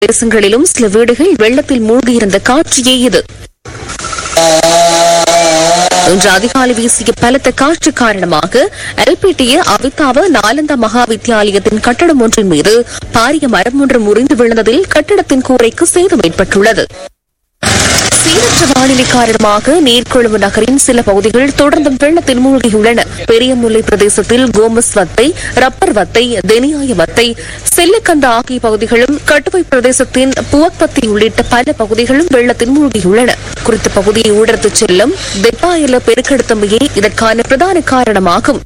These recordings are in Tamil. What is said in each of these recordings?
பிரதேசங்களிலும் சில வீடுகள் வெள்ளத்தில் மூழ்கியிருந்த காட்சியே இது இன்று அதிகாலை வீசிய பலத்த காற்று காரணமாக எல்பிட்டிய அவிதாவ நாலந்தா மகா வித்தியாலயத்தின் கட்டடம் ஒன்றின் மீது பாரிய மரம் ஒன்று முறிந்து விழுந்ததில் கட்டடத்தின் கூரைக்கு சேதம் ஏற்பட்டுள்ளது சீரற்ற வானிலை காரணமாக நீர்கொழும்பு நகரின் சில பகுதிகள் தொடர்ந்தும் வெள்ளத்தில் மூழ்கியுள்ளன பெரியமுல்லை பிரதேசத்தில் கோமஸ் வத்தை ரப்பர் வத்தை தெனியாய வத்தை செல்லக்கந்த ஆகிய பகுதிகளும் கட்டுவை பிரதேசத்தின் புவக்பத்தி உள்ளிட்ட பல பகுதிகளும் வெள்ளத்தில் மூழ்கியுள்ளன குறித்த பகுதியை ஊடர்த்துச் செல்லும் தெப்பாயில பெருக்கெடுத்தமையே இதற்கான பிரதான காரணமாகும்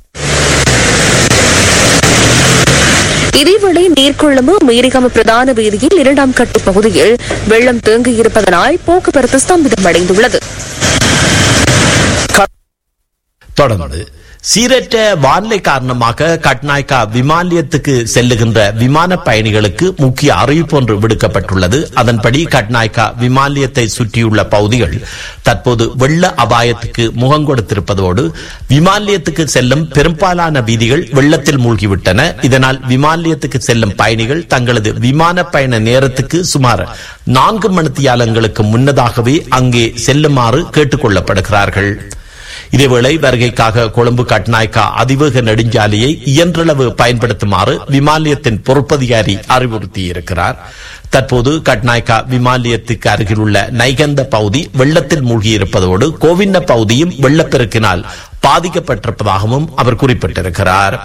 இதேவேளை நீர்கொழும்பு மீரிகம பிரதான வீதியில் இரண்டாம் கட்டு பகுதியில் வெள்ளம் தேங்கியிருப்பதனால் போக்குவரத்து ஸ்தம்பிதமடைந்துள்ளது தொடர்ந்து சீரற்ற வானிலை காரணமாக கட்நாய்கா விமான நிலையத்துக்கு செல்லுகின்ற விமான பயணிகளுக்கு முக்கிய அறிவிப்பு ஒன்று விடுக்கப்பட்டுள்ளது அதன்படி கட்நாய்கா விமான நிலையத்தை சுற்றியுள்ள பகுதிகள் தற்போது வெள்ள அபாயத்துக்கு முகம் கொடுத்திருப்பதோடு விமான நிலையத்துக்கு செல்லும் பெரும்பாலான வீதிகள் வெள்ளத்தில் மூழ்கிவிட்டன இதனால் விமான நிலையத்துக்கு செல்லும் பயணிகள் தங்களது விமான பயண நேரத்துக்கு சுமார் நான்கு மணித்தியாலங்களுக்கு முன்னதாகவே அங்கே செல்லுமாறு கேட்டுக் கொள்ளப்படுகிறார்கள் இதேவேளை வருகைக்காக கொழும்பு கட்நாய்க்கா அதிவேக நெடுஞ்சாலையை இயன்றளவு பயன்படுத்துமாறு விமானியத்தின் பொறுப்பதிகாரி அறிவுறுத்தியிருக்கிறார் தற்போது கட்நாய்க்கா விமானியத்துக்கு அருகில் உள்ள நைகந்த பகுதி வெள்ளத்தில் மூழ்கியிருப்பதோடு கோவிந்த பகுதியும் வெள்ளப்பெருக்கினால் பாதிக்கப்பட்டிருப்பதாகவும் அவர் குறிப்பிட்டிருக்கிறார்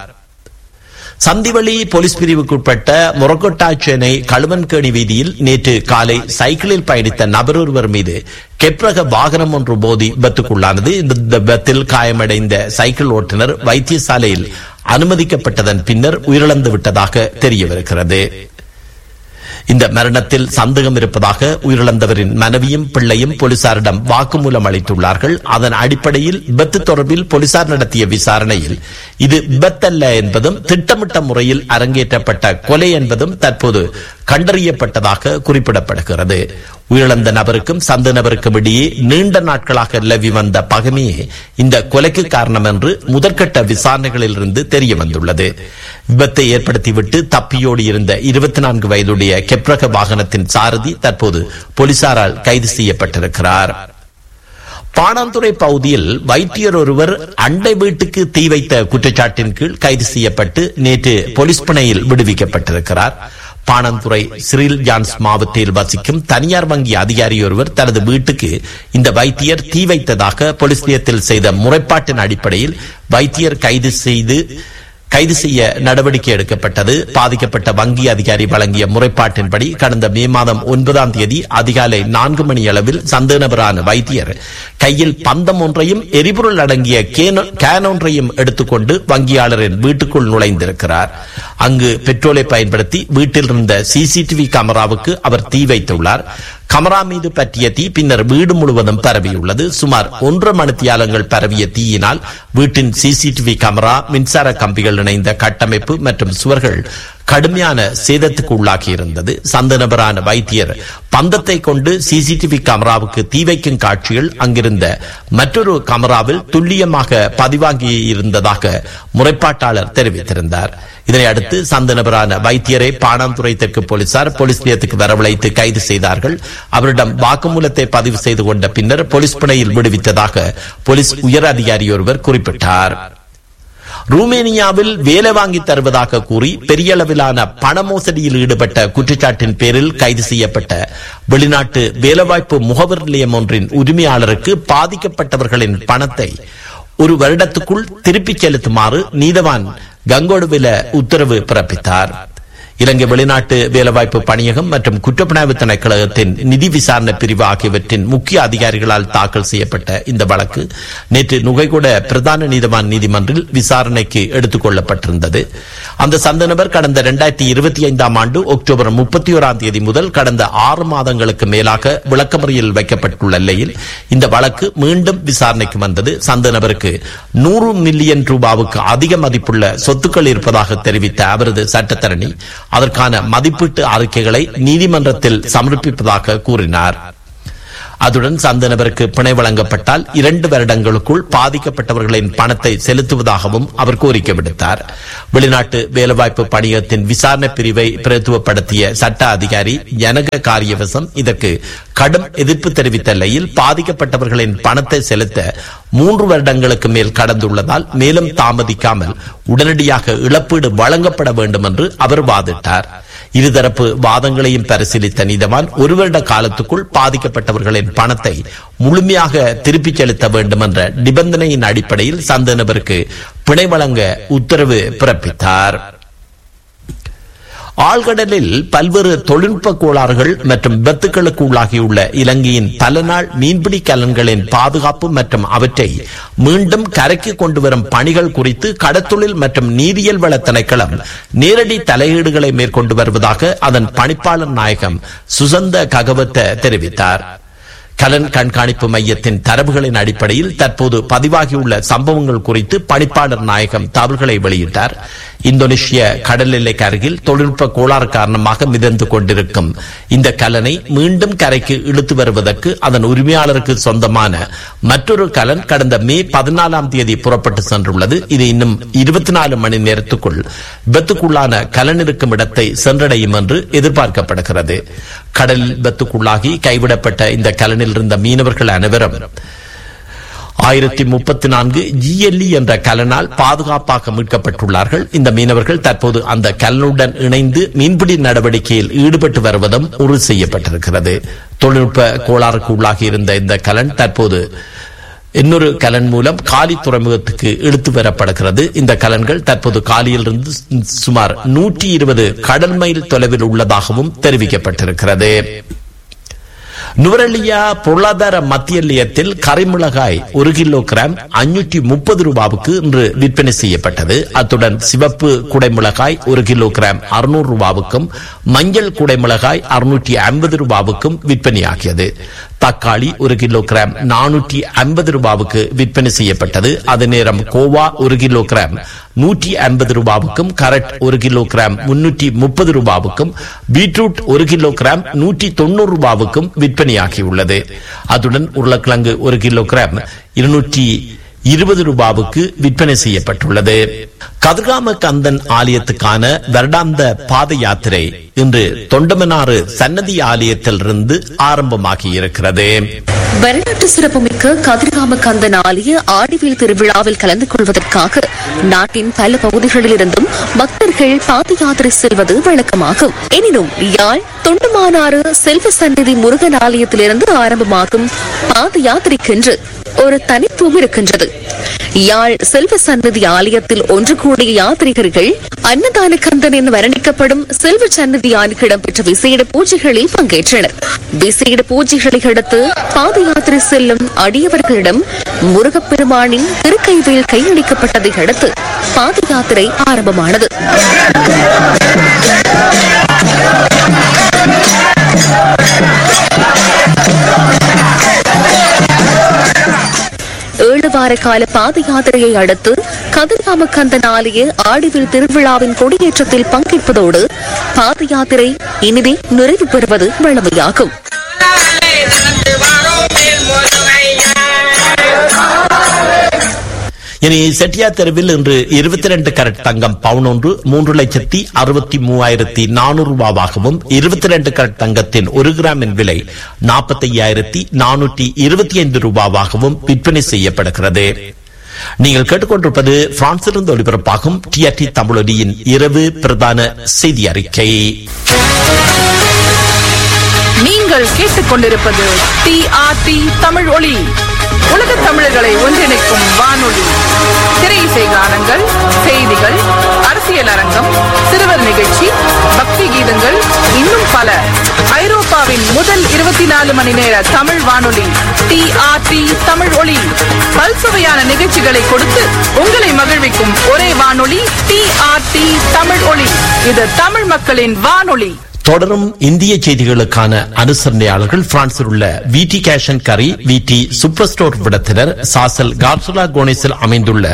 சந்திவெளி போலீஸ் பிரிவுக்குட்பட்ட முரக்கொட்டாச்சேனை கழுவன்கேணி வீதியில் நேற்று காலை சைக்கிளில் பயணித்த நபர் ஒருவர் மீது கெப்ரக வாகனம் ஒன்று மோதி விபத்துக்குள்ளானது இந்த விபத்தில் காயமடைந்த சைக்கிள் ஓட்டுநர் வைத்தியசாலையில் அனுமதிக்கப்பட்டதன் பின்னர் உயிரிழந்து விட்டதாக தெரியவிருக்கிறது இந்த மரணத்தில் சந்தேகம் இருப்பதாக உயிரிழந்தவரின் மனைவியும் பிள்ளையும் போலீசாரிடம் வாக்குமூலம் அளித்துள்ளார்கள் அதன் அடிப்படையில் விபத்து தொடர்பில் போலீசார் நடத்திய விசாரணையில் இது விபத்தல்ல என்பதும் திட்டமிட்ட முறையில் அரங்கேற்றப்பட்ட கொலை என்பதும் தற்போது கண்டறியப்பட்டதாக குறிப்பிடப்படுகிறது உயிரிழந்த நபருக்கும் சந்த நபருக்கும் இடையே நீண்ட நாட்களாக நிலவி வந்த பகமையே இந்த கொலைக்கு காரணம் என்று முதற்கட்ட விசாரணைகளில் இருந்து தெரிய வந்துள்ளது விபத்தை ஏற்படுத்திவிட்டு தப்பியோடி இருந்த இருபத்தி நான்கு வயதுடைய கெப்ரக வாகனத்தின் சாரதி தற்போது போலீசாரால் கைது செய்யப்பட்டிருக்கிறார் பாணாந்துறை பகுதியில் வைத்தியர் ஒருவர் அண்டை வீட்டுக்கு தீ வைத்த குற்றச்சாட்டின் கீழ் கைது செய்யப்பட்டு நேற்று போலீஸ் பிணையில் விடுவிக்கப்பட்டிருக்கிறார் பாணந்துறை சிறில் ஜான்ஸ் மாவட்டத்தில் வசிக்கும் தனியார் வங்கி அதிகாரி ஒருவர் தனது வீட்டுக்கு இந்த வைத்தியர் தீ வைத்ததாக போலீஸ் நிலையத்தில் செய்த முறைப்பாட்டின் அடிப்படையில் வைத்தியர் கைது செய்து கைது செய்ய நடவடிக்கை எடுக்கப்பட்டது பாதிக்கப்பட்ட வங்கி அதிகாரி வழங்கிய முறைப்பாட்டின்படி கடந்த மே மாதம் ஒன்பதாம் தேதி அதிகாலை நான்கு மணி அளவில் சந்தேக நபரான வைத்தியர் கையில் பந்தம் ஒன்றையும் எரிபொருள் அடங்கிய கேன் ஒன்றையும் எடுத்துக்கொண்டு வங்கியாளரின் வீட்டுக்குள் நுழைந்திருக்கிறார் அங்கு பெட்ரோலை பயன்படுத்தி வீட்டில் இருந்த சிசிடிவி கேமராவுக்கு அவர் தீ வைத்துள்ளார் கமரா மீது பற்றிய தீ பின்னர் வீடு முழுவதும் பரவியுள்ளது சுமார் ஒன்றரை மணித்தியாலங்கள் பரவிய தீயினால் வீட்டின் சிசிடிவி கேமரா மின்சார கம்பிகள் இணைந்த கட்டமைப்பு மற்றும் சுவர்கள் கடுமையான சேதத்துக்கு உள்ளாகி இருந்தது சந்த நபரான வைத்தியர் பந்தத்தை கொண்டு சிசிடிவி கேமராவுக்கு தீ வைக்கும் காட்சிகள் அங்கிருந்த மற்றொரு கேமராவில் துல்லியமாக பதிவாகி இருந்ததாக முறைப்பாட்டாளர் தெரிவித்திருந்தார் இதனை அடுத்து சந்த நபரான வைத்தியரை பாணாந்துறை தெற்கு போலீசார் போலீஸ் நிலையத்துக்கு வரவழைத்து கைது செய்தார்கள் அவரிடம் வாக்குமூலத்தை பதிவு செய்து கொண்ட பின்னர் போலீஸ் பிணையில் விடுவித்ததாக போலீஸ் உயர் அதிகாரி ஒருவர் குறிப்பிட்டார் ரூமேனியாவில் வேலை வாங்கி தருவதாக கூறி பெரிய அளவிலான பண மோசடியில் ஈடுபட்ட குற்றச்சாட்டின் பேரில் கைது செய்யப்பட்ட வெளிநாட்டு வேலைவாய்ப்பு முகவர் நிலையம் ஒன்றின் உரிமையாளருக்கு பாதிக்கப்பட்டவர்களின் பணத்தை ஒரு வருடத்துக்குள் திருப்பிச் செலுத்துமாறு நீதவான் கங்கோடுவில உத்தரவு பிறப்பித்தார் இலங்கை வெளிநாட்டு வேலைவாய்ப்பு பணியகம் மற்றும் குற்றப்புலனாய்வு திணைக்களகத்தின் நிதி விசாரணை பிரிவு ஆகியவற்றின் முக்கிய அதிகாரிகளால் தாக்கல் செய்யப்பட்ட இந்த வழக்கு நேற்று நுகைகூட பிரதான நீதிவான் நீதிமன்றில் விசாரணைக்கு எடுத்துக் கொள்ளப்பட்டிருந்தது அந்த சந்த நபர் கடந்த இரண்டாயிரத்தி இருபத்தி ஐந்தாம் ஆண்டு அக்டோபர் முப்பத்தி ஓராம் தேதி முதல் கடந்த ஆறு மாதங்களுக்கு மேலாக விளக்கமறியல் வைக்கப்பட்டுள்ள நிலையில் இந்த வழக்கு மீண்டும் விசாரணைக்கு வந்தது சந்த நபருக்கு நூறு மில்லியன் ரூபாவுக்கு அதிக மதிப்புள்ள சொத்துக்கள் இருப்பதாக தெரிவித்த அவரது சட்டத்தரணி அதற்கான மதிப்பீட்டு அறிக்கைகளை நீதிமன்றத்தில் சமர்ப்பிப்பதாக கூறினார் அதுடன் சந்த நபருக்கு பிணை வழங்கப்பட்டால் இரண்டு வருடங்களுக்குள் பாதிக்கப்பட்டவர்களின் பணத்தை செலுத்துவதாகவும் அவர் கோரிக்கை விடுத்தார் வெளிநாட்டு வேலைவாய்ப்பு பணியகத்தின் விசாரணை பிரிவை பிரதித்துவப்படுத்திய சட்ட அதிகாரி ஜனக காரியவசம் இதற்கு கடும் எதிர்ப்பு தெரிவித்த நிலையில் பாதிக்கப்பட்டவர்களின் பணத்தை செலுத்த மூன்று வருடங்களுக்கு மேல் கடந்துள்ளதால் மேலும் தாமதிக்காமல் உடனடியாக இழப்பீடு வழங்கப்பட வேண்டும் என்று அவர் வாதிட்டார் இருதரப்பு வாதங்களையும் பரிசீலித்த நீதவான் ஒரு வருட காலத்துக்குள் பாதிக்கப்பட்டவர்களின் பணத்தை முழுமையாக திருப்பிச் செலுத்த வேண்டும் என்ற நிபந்தனையின் அடிப்படையில் சந்த நபருக்கு பிணை வழங்க உத்தரவு பிறப்பித்தார் ஆழ்கடலில் பல்வேறு தொழில்நுட்ப கோளாறுகள் மற்றும் விபத்துக்களுக்கு உள்ளாகியுள்ள இலங்கையின் பல நாள் மீன்பிடி கலன்களின் பாதுகாப்பு மற்றும் அவற்றை மீண்டும் கரைக்கு கொண்டு வரும் பணிகள் குறித்து கடத்தொழில் மற்றும் நீரியல் வள திணைக்களம் நேரடி தலையீடுகளை மேற்கொண்டு வருவதாக அதன் பணிப்பாளர் நாயகம் சுசந்த ககவத்த தெரிவித்தார் கலன் கண்காணிப்பு மையத்தின் தரவுகளின் அடிப்படையில் தற்போது பதிவாகியுள்ள சம்பவங்கள் குறித்து பணிப்பாளர் நாயகம் தகவல்களை வெளியிட்டார் இந்தோனேஷிய கடல் எல்லைக்கு அருகில் தொழில்நுட்ப கோளாறு காரணமாக மிதந்து கொண்டிருக்கும் இந்த கலனை மீண்டும் கரைக்கு இழுத்து வருவதற்கு அதன் உரிமையாளருக்கு சொந்தமான மற்றொரு கலன் கடந்த மே பதினாலாம் தேதி புறப்பட்டு சென்றுள்ளது இது இன்னும் இருபத்தி நாலு மணி நேரத்துக்குள் விபத்துக்குள்ளான கலன் இருக்கும் இடத்தை சென்றடையும் என்று எதிர்பார்க்கப்படுகிறது கடலில் விபத்துக்குள்ளாகி கைவிடப்பட்ட இந்த கலனில் இருந்த மீனவர்கள் அனைவரும் ஆயிரத்தி முப்பத்தி நான்கு ஜிஎல்இ என்ற கலனால் பாதுகாப்பாக மீட்கப்பட்டுள்ளார்கள் இந்த மீனவர்கள் தற்போது அந்த கலனுடன் இணைந்து மீன்பிடி நடவடிக்கையில் ஈடுபட்டு வருவதும் உறுதி செய்யப்பட்டிருக்கிறது தொழில்நுட்ப கோளாறுக்கு உள்ளாகி இருந்த இந்த கலன் தற்போது இன்னொரு கலன் மூலம் காலி துறைமுகத்துக்கு இழுத்து வரப்படுகிறது இந்த கலன்கள் தற்போது காலியிலிருந்து சுமார் நூற்றி இருபது கடல் மைல் தொலைவில் உள்ளதாகவும் தெரிவிக்கப்பட்டிருக்கிறது நுவரெலியா பொருளாதார மத்திய நிலையத்தில் கரிமிளகாய் ஒரு கிலோ கிராம் அஞ்சூற்றி முப்பது ரூபாவுக்கு இன்று விற்பனை செய்யப்பட்டது அத்துடன் சிவப்பு குடைமிளகாய் ஒரு கிலோ கிராம் அறுநூறு ரூபாவுக்கும் மஞ்சள் குடைமிளகாய் அறுநூற்றி ஐம்பது ரூபாவுக்கும் விற்பனையாகியது தக்காளி ஒரு கிலோ கிராம் நானூற்றி ஐம்பது ரூபாவுக்கு விற்பனை செய்யப்பட்டது அதே நேரம் கோவா ஒரு கிலோ கிராம் நூற்றி ஐம்பது ரூபாவுக்கும் கரட் ஒரு கிலோ கிராம் முன்னூற்றி முப்பது ரூபாவுக்கும் பீட்ரூட் ஒரு கிலோ கிராம் நூற்றி தொண்ணூறு ரூபாவுக்கும் விற்பனையாகியுள்ளது அதுடன் உருளைக்கிழங்கு ஒரு கிலோ கிராம் இருநூற்றி இருபது ரூபாவுக்கு விற்பனை செய்யப்பட்டுள்ளது கதிர்காம கந்தன் ஆலயத்துக்கான வருடாந்த பாத யாத்திரை இன்று தொண்டமனாறு சன்னதி ஆலயத்திலிருந்து ஆரம்பமாகி இருக்கிறது வரலாற்று சிறப்புமிக்க கதிர்காம கந்தன் ஆலய ஆடிவேல் திருவிழாவில் கலந்து கொள்வதற்காக நாட்டின் பல பகுதிகளிலிருந்தும் பக்தர்கள் பாத யாத்திரை செல்வது வழக்கமாகும் எனினும் யாழ் தொண்டுமானாறு செல்வ சந்நிதி முருகன் ஆலயத்திலிருந்து ஆரம்பமாகும் பாத யாத்திரைக்கென்று ஒரு தனித்துவம் இருக்கின்றது யாழ் செல்வ சந்நிதி ஆலயத்தில் ஒன்று கூடிய யாத்ரிகர்கள் அன்னதான கந்தன் என வர்ணிக்கப்படும் செல்வ சந்நிதியான இடம்பெற்ற விசேட பூஜைகளில் பங்கேற்றனர் விசேட பூஜைகளை அடுத்து பாத யாத்திரை செல்லும் அடியவர்களிடம் முருகப்பெருமானின் திருக்கைவேல் கையளிக்கப்பட்டதை அடுத்து பாத யாத்திரை ஆரம்பமானது ஏழு வார கால பாத யாத்திரையை அடுத்து கதிர்காம கந்தன் ஆலய ஆடிவில் திருவிழாவின் கொடியேற்றத்தில் பங்கேற்பதோடு பாத யாத்திரை இனிதே நிறைவு பெறுவது வழமையாகும் இனி செட்டியார் தெருவில் இன்று இருபத்தி ரெண்டு கரட் தங்கம் பவுன் ஒன்று மூன்று லட்சத்தி அறுபத்தி மூவாயிரத்தி நானூறு ரூபாவாகவும் இருபத்தி ரெண்டு கரட் தங்கத்தின் ஒரு கிராமின் விலை நாற்பத்தி ஐயாயிரத்தி நானூற்றி இருபத்தி ஐந்து ரூபாவாகவும் விற்பனை செய்யப்படுகிறது நீங்கள் கேட்டுக்கொண்டிருப்பது பிரான்சிலிருந்து ஒலிபரப்பாகும் டிஆர்டி தமிழொலியின் இரவு பிரதான செய்தி அறிக்கை நீங்கள் கேட்டுக்கொண்டிருப்பது டிஆர்டி தமிழ் ஒளி உலக தமிழர்களை ஒன்றிணைக்கும் வானொலி திரை இசை கானங்கள் செய்திகள் அரசியல் அரங்கம் சிறுவர் நிகழ்ச்சி பக்தி கீதங்கள் இன்னும் பல ஐரோப்பாவின் முதல் இருபத்தி நாலு மணி நேர தமிழ் வானொலி டிஆர்டி தமிழ் ஒளி பல்சுவையான நிகழ்ச்சிகளை கொடுத்து உங்களை மகிழ்விக்கும் ஒரே வானொலி டிஆர்டி தமிழ் ஒளி இது தமிழ் மக்களின் வானொலி தொடரும் இந்திய செய்திகளுக்கான அனுசரணையாளர்கள் பிரான்சில் உள்ள விடி கேஷன் கரி விடி சூப்பர் ஸ்டோர் விடத்தினர் சாசல் கார்சுலா கோனிஸில் அமைந்துள்ள